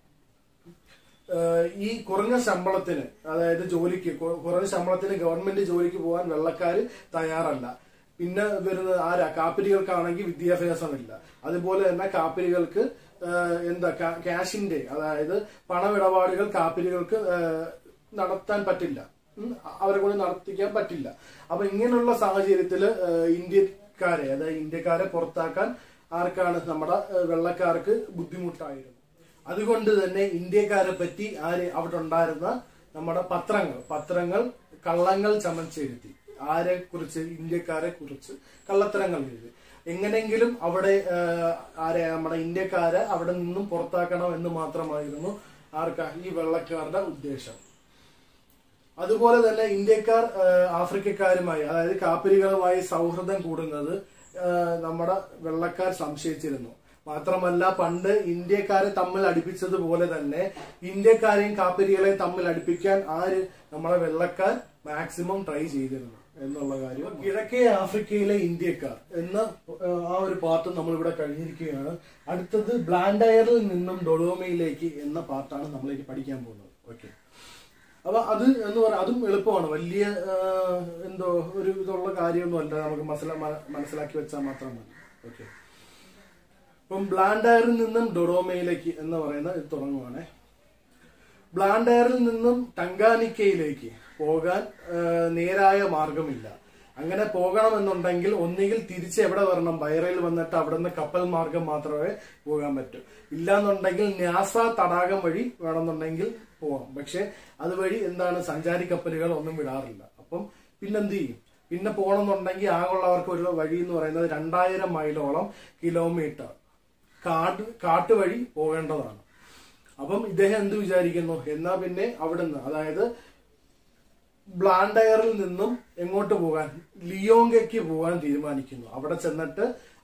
ഏഹ് ഈ കുറഞ്ഞ ശമ്പളത്തിന് അതായത് ജോലിക്ക് കു- കുറഞ്ഞ ശമ്പളത്തിന് ഗവൺമെന്റ് ജോലിക്ക് പോകാൻ വെള്ളക്കാര് തയ്യാറല്ല പിന്നെ വരുന്നത് ആരാ കാപ്പിരികൾക്കാണെങ്കിൽ വിദ്യാഭ്യാസമില്ല അതുപോലെ തന്നെ കാപ്പിരികൾക്ക് ഏഹ് എന്താ കാ- ക്യാഷിന്റെ അതായത് പണമിടപാടുകൾ കാപ്പിരികൾക്ക് ഏഹ് നടത്താൻ പറ്റില്ല ഉം, അവരെ കൊണ്ട് നടത്തിക്കാൻ പറ്റില്ല അപ്പൊ ഇങ്ങനെയുള്ള സാഹചര്യത്തില് ഏഹ് ഇന്ത്യക്കാരെ അതായത് ഇന്ത്യക്കാരെ പുറത്താക്കാൻ ആർക്കാണ് നമ്മുടെ ഏഹ് വെള്ളക്കാർക്ക് ബുദ്ധിമുട്ടായിരുന്നു അതുകൊണ്ട് തന്നെ ഇന്ത്യക്കാരെ പറ്റി ആര് അവിടെ ഉണ്ടായിരുന്ന നമ്മുടെ പത്രങ്ങൾ പത്രങ്ങൾ കള്ളങ്ങൾ ചമച്ചെഴുതി ആരെ കുറിച്ച് ഇന്ത്യക്കാരെ കുറിച്ച് കള്ളത്തരങ്ങൾ എഴുതി എങ്ങനെങ്കിലും അവിടെ ആ, ആരെ നമ്മുടെ ഇന്ത്യക്കാരെ അവിടെ നിന്നും പുറത്താക്കണം എന്ന് മാത്രമായിരുന്നു ആർക്കാ ഈ വെള്ളക്കാരുടെ ഉദ്ദേശം അതുപോലെ തന്നെ ഇന്ത്യക്കാർ ആ, ആഫ്രിക്കക്കാരുമായി അതായത് കാപ്പിരികളുമായി സൗഹൃദം കൂടുന്നത് ആ, നമ്മുടെ വെള്ളക്കാർ സംശയിച്ചിരുന്നു മാത്രമല്ല പണ്ട് ഇന്ത്യക്കാരെ തമ്മിൽ അടുപ്പിച്ചതുപോലെ തന്നെ ഇന്ത്യക്കാരെയും കാപ്പിരികളെയും തമ്മിൽ അടുപ്പിക്കാൻ ആര് നമ്മളെ വെള്ളക്കാർ മാക്സിമം ട്രൈ ചെയ്തിരുന്നു എന്നുള്ള കാര്യം കിഴക്കേ ആഫ്രിക്കയിലെ ഇന്ത്യക്കാർ എന്ന ആ, ആ ഒരു പാർട്ട് നമ്മളിവിടെ കഴിഞ്ഞിരിക്കുകയാണ് അടുത്തത് ബ്ലാൻഡയറിൽ നിന്നും ഡൊളോമയിലേക്ക് എന്ന പാർട്ടാണ് നമ്മളിലേക്ക് പഠിക്കാൻ പോകുന്നത് ഓക്കെ അപ്പൊ അത് എന്ന് പറയാം അതും എളുപ്പമാണ് വലിയ ആ, എന്തോ ഒരു ഇതുള്ള കാര്യമൊന്നും അല്ല നമുക്ക് മനസ്സില മനസ്സിലാക്കി വെച്ചാൽ മാത്രം മതി ഓക്കെ ഇപ്പം ബ്ലാൻഡയറിൽ നിന്നും ഡൊഡോമയിലേക്ക് എന്ന് പറയുന്ന ഇത് തുടങ്ങുവാണേ ബ്ലാൻഡയറിൽ നിന്നും ടങ്കാനിക്കയിലേക്ക് പോകാൻ ആ, നേരായ മാർഗമില്ല അങ്ങനെ പോകണമെന്നുണ്ടെങ്കിൽ ഒന്നുകിൽ തിരിച്ച് എവിടെ വരണം ബൈറയിൽ വന്നിട്ട് അവിടെ നിന്ന് കപ്പൽ മാർഗം മാത്രമേ പോകാൻ പറ്റൂ ഇല്ലാന്നുണ്ടെങ്കിൽ ന്യാസ തടാകം വഴി വേണമെന്നുണ്ടെങ്കിൽ പോവാം പക്ഷെ അതുവഴി എന്താണ് സഞ്ചാരി കപ്പലുകൾ ഒന്നും വിടാറില്ല അപ്പം പിന്നെന്ത് ചെയ്യും പിന്നെ പോകണമെന്നുണ്ടെങ്കിൽ ആകുള്ളവർക്ക് ഒരു വഴി എന്ന് പറയുന്നത് രണ്ടായിരം മൈലോളം കിലോമീറ്റർ കാട് കാട്ടുവഴി പോകേണ്ടതാണ് അപ്പം ഇദ്ദേഹം എന്ത് വിചാരിക്കുന്നു എന്നാ പിന്നെ അവിടുന്ന് അതായത് ബ്ലാൻഡയറിൽ നിന്നും എങ്ങോട്ട് പോകാൻ ലിയോങ്കയ്ക്ക് പോകാൻ തീരുമാനിക്കുന്നു അവിടെ ചെന്നിട്ട്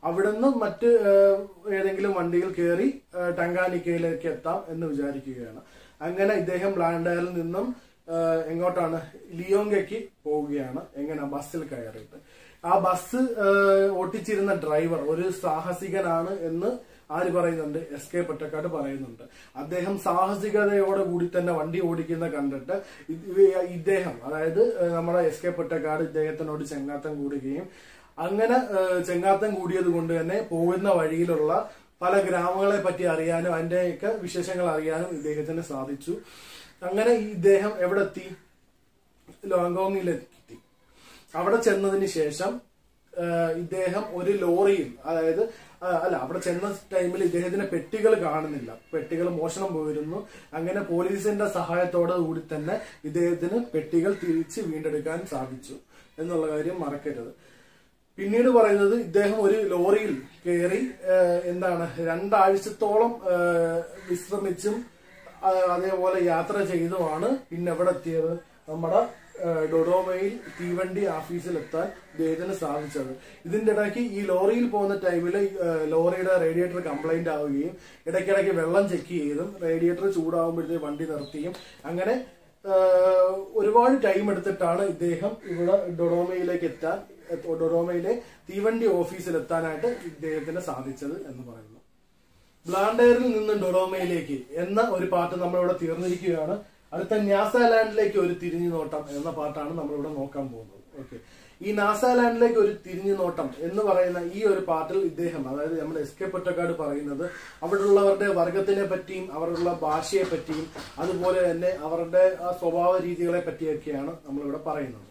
അവിടുന്ന് മറ്റ് ഏഹ്, ഏതെങ്കിലും വണ്ടിയിൽ കയറി ഏഹ്, ടങ്കാനിക്കയിലേക്ക് എത്താം എന്ന് വിചാരിക്കുകയാണ് അങ്ങനെ ഇദ്ദേഹം ബ്ലാൻഡയറിൽ നിന്നും ഏഹ്, എങ്ങോട്ടാണ് ലിയോങ്കയ്ക്ക് പോവുകയാണ് എങ്ങനെ ബസ്സിൽ കയറിയിട്ട് ആ ബസ് ഏഹ്, ഓട്ടിച്ചിരുന്ന ഡ്രൈവർ ഒരു സാഹസികനാണ് എന്ന് ആര് പറയുന്നുണ്ട് എസ് കെ പൊറ്റക്കാട് പറയുന്നുണ്ട് അദ്ദേഹം സാഹസികതയോടെ കൂടി തന്നെ വണ്ടി ഓടിക്കുന്ന കണ്ടിട്ട് ഇത് ഇദ്ദേഹം അതായത് ഏഹ്, നമ്മുടെ എസ് കെ പൊറ്റക്കാട് ഇദ്ദേഹത്തിനോട് ചെങ്ങാത്തം കൂടുകയും അങ്ങനെ ഏഹ്, ചെങ്ങാത്തം കൂടിയത് കൊണ്ട് തന്നെ പോകുന്ന വഴിയിലുള്ള പല ഗ്രാമങ്ങളെ പറ്റി അറിയാനും അതിന്റെയൊക്കെ വിശേഷങ്ങൾ അറിയാനും ഇദ്ദേഹത്തിന് സാധിച്ചു അങ്ങനെ ഈ ഇദ്ദേഹം എവിടെ എത്തി ലോങ്കോങ്ങിലെത്തി അവിടെ ചെന്നതിന് ശേഷം ആഹ്, ഇദ്ദേഹം ഒരു ലോറിയിൽ അതായത് ആഹ്, അല്ല അവിടെ ചെന്ന ടൈമിൽ ഇദ്ദേഹത്തിന് പെട്ടികൾ കാണുന്നില്ല പെട്ടികൾ മോഷണം പോയിരുന്നു അങ്ങനെ പോലീസിന്റെ സഹായത്തോടെ കൂടി തന്നെ ഇദ്ദേഹത്തിന് പെട്ടികൾ തിരിച്ച് വീണ്ടെടുക്കാൻ സാധിച്ചു എന്നുള്ള കാര്യം മറക്കരുത് പിന്നീട് പറയുന്നത് ഇദ്ദേഹം ഒരു ലോറിയിൽ കയറി ആഹ്, എന്താണ് രണ്ടാഴ്ചത്തോളം ആഹ്, വിശ്രമിച്ചും ആഹ്, അതേപോലെ യാത്ര ചെയ്തുമാണ് പിന്നെ എവിടെ എത്തിയത് നമ്മുടെ ആഹ്, ഡൊഡോമയിൽ തീവണ്ടി ഓഫീസിൽ എത്താൻ ഇദ്ദേഹത്തിന് സാധിച്ചത് ഇതിന്റെ ഇടയ്ക്ക് ഈ ലോറിയിൽ പോകുന്ന ടൈമിൽ ലോറിയുടെ റേഡിയേറ്റർ കംപ്ലൈന്റ് ആവുകയും ഇടയ്ക്കിടയ്ക്ക് വെള്ളം ചെക്ക് ചെയ്തും റേഡിയേറ്റർ ചൂടാവുമ്പോഴത്തേക്ക് വണ്ടി നിർത്തിയും അങ്ങനെ ആഹ്, ഒരുപാട് ടൈം എടുത്തിട്ടാണ് ഇദ്ദേഹം ഇവിടെ ഡൊഡോമയിലേക്ക് എത്താൻ ഡൊഡോമയിലെ തീവണ്ടി ഓഫീസിൽ എത്താനായിട്ട് ഇദ്ദേഹത്തിന് സാധിച്ചത് എന്ന് പറയുന്നു ബ്ലാൻഡയറിൽ നിന്ന് ഡൊഡോമയിലേക്ക് എന്ന ഒരു പാട്ട് നമ്മളിവിടെ തീർന്നിരിക്കുകയാണ് അടുത്ത ന്യാസാലാൻഡിലേക്ക് ഒരു തിരിഞ്ഞു നോട്ടം എന്ന പാട്ടാണ് നമ്മളിവിടെ നോക്കാൻ പോകുന്നത് ഓക്കെ ഈ നാസാലാൻഡിലേക്ക് ഒരു തിരിഞ്ഞു നോട്ടം എന്ന് പറയുന്ന ഈ ഒരു പാട്ടിൽ ഇദ്ദേഹം അതായത് നമ്മുടെ എസ് കെ പൊറ്റക്കാട് പറയുന്നത് അവിടെയുള്ളവരുടെ വർഗത്തിനെ പറ്റിയും അവരുടെ ഭാഷയെ പറ്റിയും അതുപോലെ തന്നെ അവരുടെ ആ സ്വഭാവ രീതികളെ പറ്റിയൊക്കെയാണ് നമ്മളിവിടെ പറയുന്നത്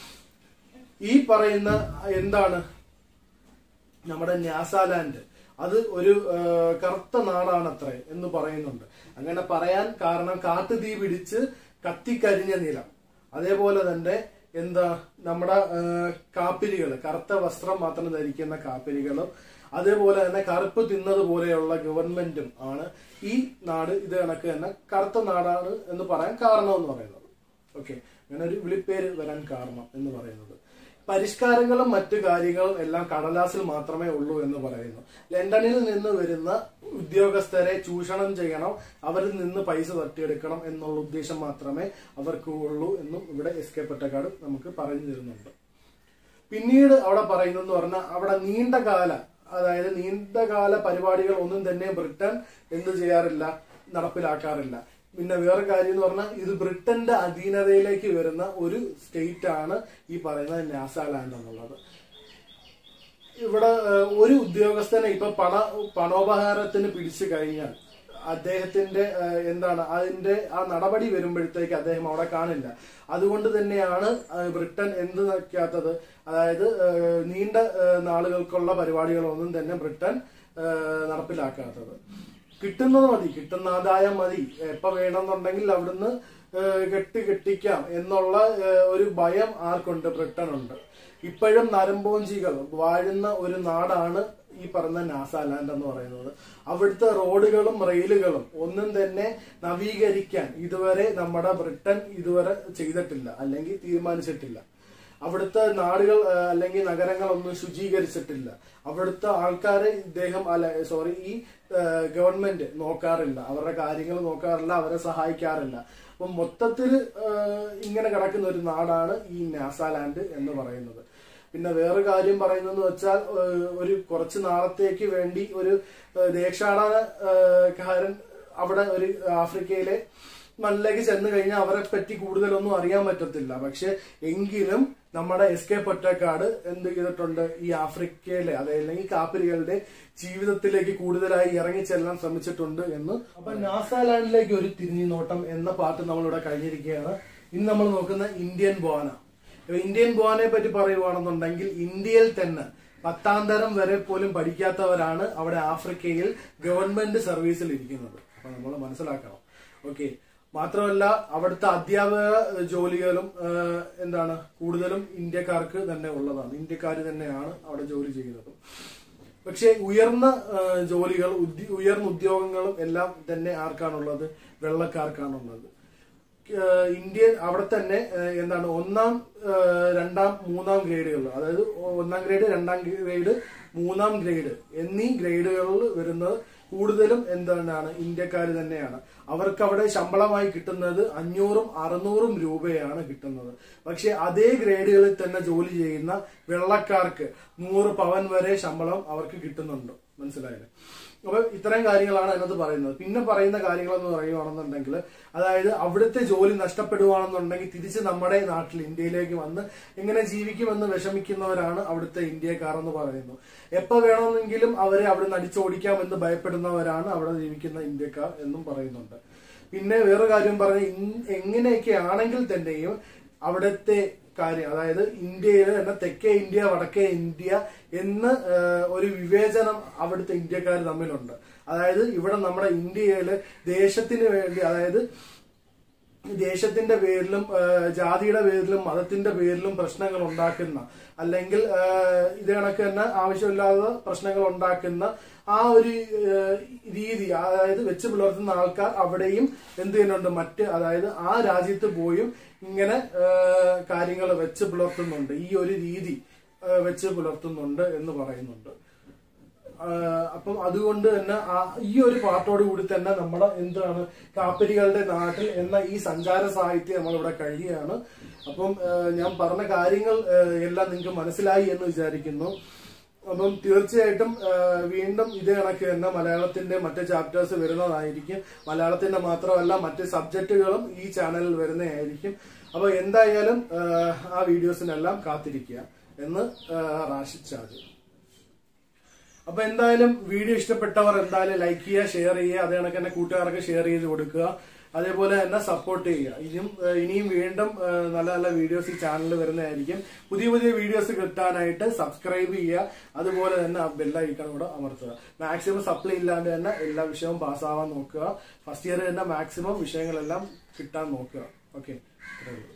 ഈ പറയുന്ന എന്താണ് നമ്മുടെ ന്യാസാലാൻഡ് അത് ഒരു ആ, കറുത്ത നാടാണത്രേ എന്ന് പറയുന്നുണ്ട് അങ്ങനെ പറയാൻ കാരണം കാട്ടുതീ പിടിച്ച് കത്തിക്കരിഞ്ഞ നിലം അതേപോലെ തന്നെ എന്താ നമ്മുടെ ആ, കാപ്പിരികള് കറുത്ത വസ്ത്രം മാത്രം ധരിക്കുന്ന കാപ്പിരികളും അതേപോലെ തന്നെ കറുപ്പ് തിന്നത് പോലെയുള്ള ഗവൺമെന്റും ആണ് ഈ നാട് ഇത് കണക്ക് തന്നെ കറുത്ത നാടാണ് എന്ന് പറയാൻ കാരണം എന്ന് പറയുന്നത് ഓക്കെ അങ്ങനെ ഒരു വിളിപ്പേര് വരാൻ കാരണം എന്ന് പറയുന്നത് പരിഷ്കാരങ്ങളും മറ്റു കാര്യങ്ങളും എല്ലാം കടലാസിൽ മാത്രമേ ഉള്ളൂ എന്ന് പറയുന്നു ലണ്ടനിൽ നിന്ന് വരുന്ന ഉദ്യോഗസ്ഥരെ ചൂഷണം ചെയ്യണം അവരിൽ നിന്ന് പൈസ തട്ടിയെടുക്കണം എന്നുള്ള ഉദ്ദേശം മാത്രമേ അവർക്ക് ഉള്ളൂ എന്നും ഇവിടെ എസ് കെ പൊറ്റക്കാട് നമുക്ക് പറഞ്ഞു തരുന്നുണ്ട് പിന്നീട് അവിടെ പറയുന്നെന്ന് പറഞ്ഞാൽ അവിടെ നീണ്ടകാല അതായത് നീണ്ടകാല പരിപാടികൾ ഒന്നും തന്നെ ബ്രിട്ടൻ എന്ത് ചെയ്യാറില്ല നടപ്പിലാക്കാറില്ല പിന്നെ വേറെ കാര്യം എന്ന് പറഞ്ഞാൽ ഇത് ബ്രിട്ടന്റെ അധീനതയിലേക്ക് വരുന്ന ഒരു സ്റ്റേറ്റ് ആണ് ഈ പറയുന്ന നാസാലാൻഡ് എന്നുള്ളത് ഇവിടെ ഏഹ്, ഒരു ഉദ്യോഗസ്ഥനെ ഇപ്പൊ പണ പണോപഹാരത്തിന് പിടിച്ചു കഴിഞ്ഞാൽ അദ്ദേഹത്തിന്റെ ഏഹ്, എന്താണ് അതിന്റെ ആ നടപടി വരുമ്പോഴത്തേക്ക് അദ്ദേഹം അവിടെ കാണില്ല അതുകൊണ്ട് തന്നെയാണ് ഏഹ്, ബ്രിട്ടൻ എന്ത് നക്കാത്തത് അതായത് ഏഹ്, നീണ്ട ഏഹ്, നാളുകൾക്കുള്ള പരിപാടികളൊന്നും തന്നെ ബ്രിട്ടൻ ഏഹ്, നടപ്പിലാക്കാത്തത് കിട്ടുന്നത് മതി കിട്ടുന്ന ആദായം മതി എപ്പോ വേണമെന്നുണ്ടെങ്കിൽ അവിടുന്ന് ഏഹ്, കെട്ടി കെട്ടിക്കാം എന്നുള്ള ഏഹ്, ഒരു ഭയം ആർക്കുണ്ട് ബ്രിട്ടനുണ്ട് ഇപ്പോഴും നരമ്പോഞ്ചികൾ വാഴുന്ന ഒരു നാടാണ് ഈ പറഞ്ഞ നാസാലാൻഡ് എന്ന് പറയുന്നത് അവിടുത്തെ റോഡുകളും റെയിലുകളും ഒന്നും തന്നെ നവീകരിക്കാൻ ഇതുവരെ നമ്മുടെ ബ്രിട്ടൻ ഇതുവരെ ചെയ്തിട്ടില്ല അല്ലെങ്കിൽ തീരുമാനിച്ചിട്ടില്ല അവിടുത്തെ നാടുകൾ ആ, അല്ലെങ്കിൽ നഗരങ്ങളൊന്നും ശുചീകരിച്ചിട്ടില്ല അവിടുത്തെ ആൾക്കാരെ ഇദ്ദേഹം അല്ല സോറി ഈ ആ, ഗവൺമെന്റ് നോക്കാറില്ല അവരുടെ കാര്യങ്ങൾ നോക്കാറില്ല അവരെ സഹായിക്കാറില്ല അപ്പം മൊത്തത്തിൽ ഇങ്ങനെ കിടക്കുന്ന ഒരു നാടാണ് ഈ നാസാലാൻഡ് എന്ന് പറയുന്നത് പിന്നെ വേറെ കാര്യം പറയുന്നതെന്ന് വെച്ചാൽ ഏഹ്, ഒരു കുറച്ച് നാളത്തേക്ക് വേണ്ടി ഒരു ഏഹ്, ദേശാടനക്കാരൻ അവിടെ ഒരു ആഫ്രിക്കയിലെ മണ്ണിലേക്ക് ചെന്ന് കഴിഞ്ഞാൽ അവരെ പറ്റി കൂടുതലൊന്നും അറിയാൻ പറ്റത്തില്ല പക്ഷെ എങ്കിലും നമ്മുടെ എസ് കെ പൊറ്റക്കാട് എന്ത് ചെയ്തിട്ടുണ്ട് ഈ ആഫ്രിക്കയിലെ അതല്ലെങ്കിൽ കാപ്പിരികളുടെ ജീവിതത്തിലേക്ക് കൂടുതലായി ഇറങ്ങി ചെല്ലാൻ ശ്രമിച്ചിട്ടുണ്ട് എന്ന് അപ്പൊ നാസാലാൻഡിലേക്ക് ഒരു തിരിഞ്ഞു നോട്ടം എന്ന പാട്ട് നമ്മളിവിടെ കഴിഞ്ഞിരിക്കുകയാണ് ഇന്ന് നമ്മൾ നോക്കുന്ന ഇന്ത്യൻ ബോന ഇപ്പൊ ഇന്ത്യൻ ബോനെ പറ്റി പറയുവാണെന്നുണ്ടെങ്കിൽ ഇന്ത്യയിൽ തന്നെ പത്താം തരം വരെ പോലും പഠിക്കാത്തവരാണ് അവിടെ ആഫ്രിക്കയിൽ ഗവൺമെന്റ് സർവീസിൽ ഇരിക്കുന്നത് അപ്പൊ നമ്മൾ മനസ്സിലാക്കണം ഓക്കെ മാത്രമല്ല അവിടുത്തെ അധ്യാപക ജോലികളും ആ, എന്താണ് കൂടുതലും ഇന്ത്യക്കാർക്ക് തന്നെ ഉള്ളതാണ് ഇന്ത്യക്കാർ തന്നെയാണ് അവിടെ ജോലി ചെയ്യുന്നത് പക്ഷെ ഉയർന്ന ആ, ജോലികൾ ഉദ്യ- ഉയർന്ന ഉദ്യോഗങ്ങളും എല്ലാം തന്നെ ആർക്കാണുള്ളത് വെള്ളക്കാർക്കാണുള്ളത് ഏഹ് ഇന്ത്യൻ അവിടെ തന്നെ ഏഹ് എന്താണ് ഒന്നാം ഏഹ് രണ്ടാം മൂന്നാം ഗ്രേഡുകൾ അതായത് ഒന്നാം ഗ്രേഡ് രണ്ടാം ഗ്രേഡ് മൂന്നാം ഗ്രേഡ് എന്നീ ഗ്രേഡുകളിൽ വരുന്നത് കൂടുതലും എന്താണ് ഇന്ത്യക്കാർ തന്നെയാണ് അവർക്ക് അവിടെ ശമ്പളമായി കിട്ടുന്നത് അഞ്ഞൂറും അറുന്നൂറും രൂപയാണ് കിട്ടുന്നത് പക്ഷെ അതേ ഗ്രേഡുകളിൽ തന്നെ ജോലി ചെയ്യുന്ന വെള്ളക്കാർക്ക് നൂറ് പവൻ വരെ ശമ്പളം അവർക്ക് കിട്ടുന്നുണ്ട് മനസ്സിലായില്ലേ അപ്പൊ ഇത്തരം കാര്യങ്ങളാണ് അതിനകത്ത് പറയുന്നത് പിന്നെ പറയുന്ന കാര്യങ്ങൾ എന്ന് പറയുകയാണെന്നുണ്ടെങ്കിൽ അതായത് അവിടുത്തെ ജോലി നഷ്ടപ്പെടുകയാണെന്നുണ്ടെങ്കിൽ തിരിച്ച് നമ്മുടെ നാട്ടിൽ ഇന്ത്യയിലേക്ക് വന്ന് എങ്ങനെ ജീവിക്കുമെന്ന് വിഷമിക്കുന്നവരാണ് അവിടുത്തെ ഇന്ത്യക്കാർ എന്ന് പറയുന്നു എപ്പോ വേണമെന്നെങ്കിലും അവരെ അവിടെ നിന്ന് അടിച്ചോടിക്കാമെന്ന് ഭയപ്പെടുന്നവരാണ് അവിടെ ജീവിക്കുന്ന ഇന്ത്യക്കാർ എന്നും പറയുന്നുണ്ട് പിന്നെ വേറൊരു കാര്യം പറഞ്ഞ എങ്ങനെയൊക്കെ ആണെങ്കിൽ തന്നെയും അവിടുത്തെ കാര്യം അതായത് ഇന്ത്യയിൽ തന്നെ തെക്കേ ഇന്ത്യ വടക്കേ ഇന്ത്യ എന്ന് ഏഹ്, ഒരു വിവേചനം അവിടുത്തെ ഇന്ത്യക്കാർ തമ്മിലുണ്ട് അതായത് ഇവിടെ നമ്മുടെ ഇന്ത്യയില് ദേശത്തിന് വേണ്ടി അതായത് ദേശത്തിന്റെ പേരിലും ആ, ജാതിയുടെ പേരിലും മതത്തിന്റെ പേരിലും പ്രശ്നങ്ങൾ ഉണ്ടാക്കുന്ന അല്ലെങ്കിൽ ആ, ഇത് കണക്ക് തന്നെ ആവശ്യമില്ലാതെ പ്രശ്നങ്ങൾ ഉണ്ടാക്കുന്ന ആ ഒരു ആ, രീതി അതായത് വെച്ച് പുലർത്തുന്ന ആൾക്കാർ അവിടെയും എന്ത് ചെയ്യുന്നുണ്ട് മറ്റ് അതായത് ആ രാജ്യത്ത് പോയും ഇങ്ങനെ കാര്യങ്ങൾ വെച്ച് പുലർത്തുന്നുണ്ട് ഈ ഒരു രീതി ആ, വെച്ച് പുലർത്തുന്നുണ്ട് എന്ന് പറയുന്നുണ്ട് ആഹ് അപ്പം അതുകൊണ്ട് തന്നെ ആ- ഈ ഒരു പാർട്ടോട് കൂടി തന്നെ നമ്മുടെ എന്താണ് കാപ്പരികളുടെ നാട്ടിൽ എന്ന ഈ സഞ്ചാര സാഹിത്യം നമ്മളിവിടെ കഴിയുകയാണ് അപ്പം ആഹ് ഞാൻ പറഞ്ഞ കാര്യങ്ങൾ ആഹ് എല്ലാം നിങ്ങൾക്ക് മനസ്സിലായി എന്ന് വിചാരിക്കുന്നു അപ്പം തീർച്ചയായിട്ടും ആഹ് വീണ്ടും ഇതേ കണക്ക് തന്നെ മലയാളത്തിന്റെ മറ്റ് ചാപ്റ്റേഴ്സ് വരുന്നതായിരിക്കും മലയാളത്തിന്റെ മാത്രമല്ല മറ്റ് സബ്ജക്റ്റുകളും ഈ ചാനലിൽ വരുന്നതായിരിക്കും അപ്പൊ എന്തായാലും ആഹ് ആ വീഡിയോസിനെല്ലാം കാത്തിരിക്കുക എന്ന് ആഹ് റാഷിദ് ഷാജി അപ്പൊ എന്തായാലും വീഡിയോ ഇഷ്ടപ്പെട്ടവർ എന്തായാലും ലൈക്ക് ചെയ്യുക ഷെയർ ചെയ്യുക അതേ കണക്ക് തന്നെ കൂട്ടുകാർക്ക് ഷെയർ ചെയ്ത് കൊടുക്കുക അതേപോലെ തന്നെ സപ്പോർട്ട് ചെയ്യുക ഇനിയും ഏഹ്, ഇനിയും വീണ്ടും ഏഹ്, നല്ല നല്ല വീഡിയോസ് ഈ ചാനലിൽ വരുന്നതായിരിക്കും പുതിയ പുതിയ വീഡിയോസ് കിട്ടാനായിട്ട് സബ്സ്ക്രൈബ് ചെയ്യുക അതുപോലെ തന്നെ ആ ബെല്ലൈക്കൺ കൂടെ അമർത്തുക മാക്സിമം സപ്ലൈ ഇല്ലാണ്ട് തന്നെ എല്ലാ വിഷയവും പാസ്സാവാൻ നോക്കുക ഫസ്റ്റ് ഇയർ തന്നെ മാക്സിമം വിഷയങ്ങളെല്ലാം കിട്ടാൻ നോക്കുക ഓക്കെ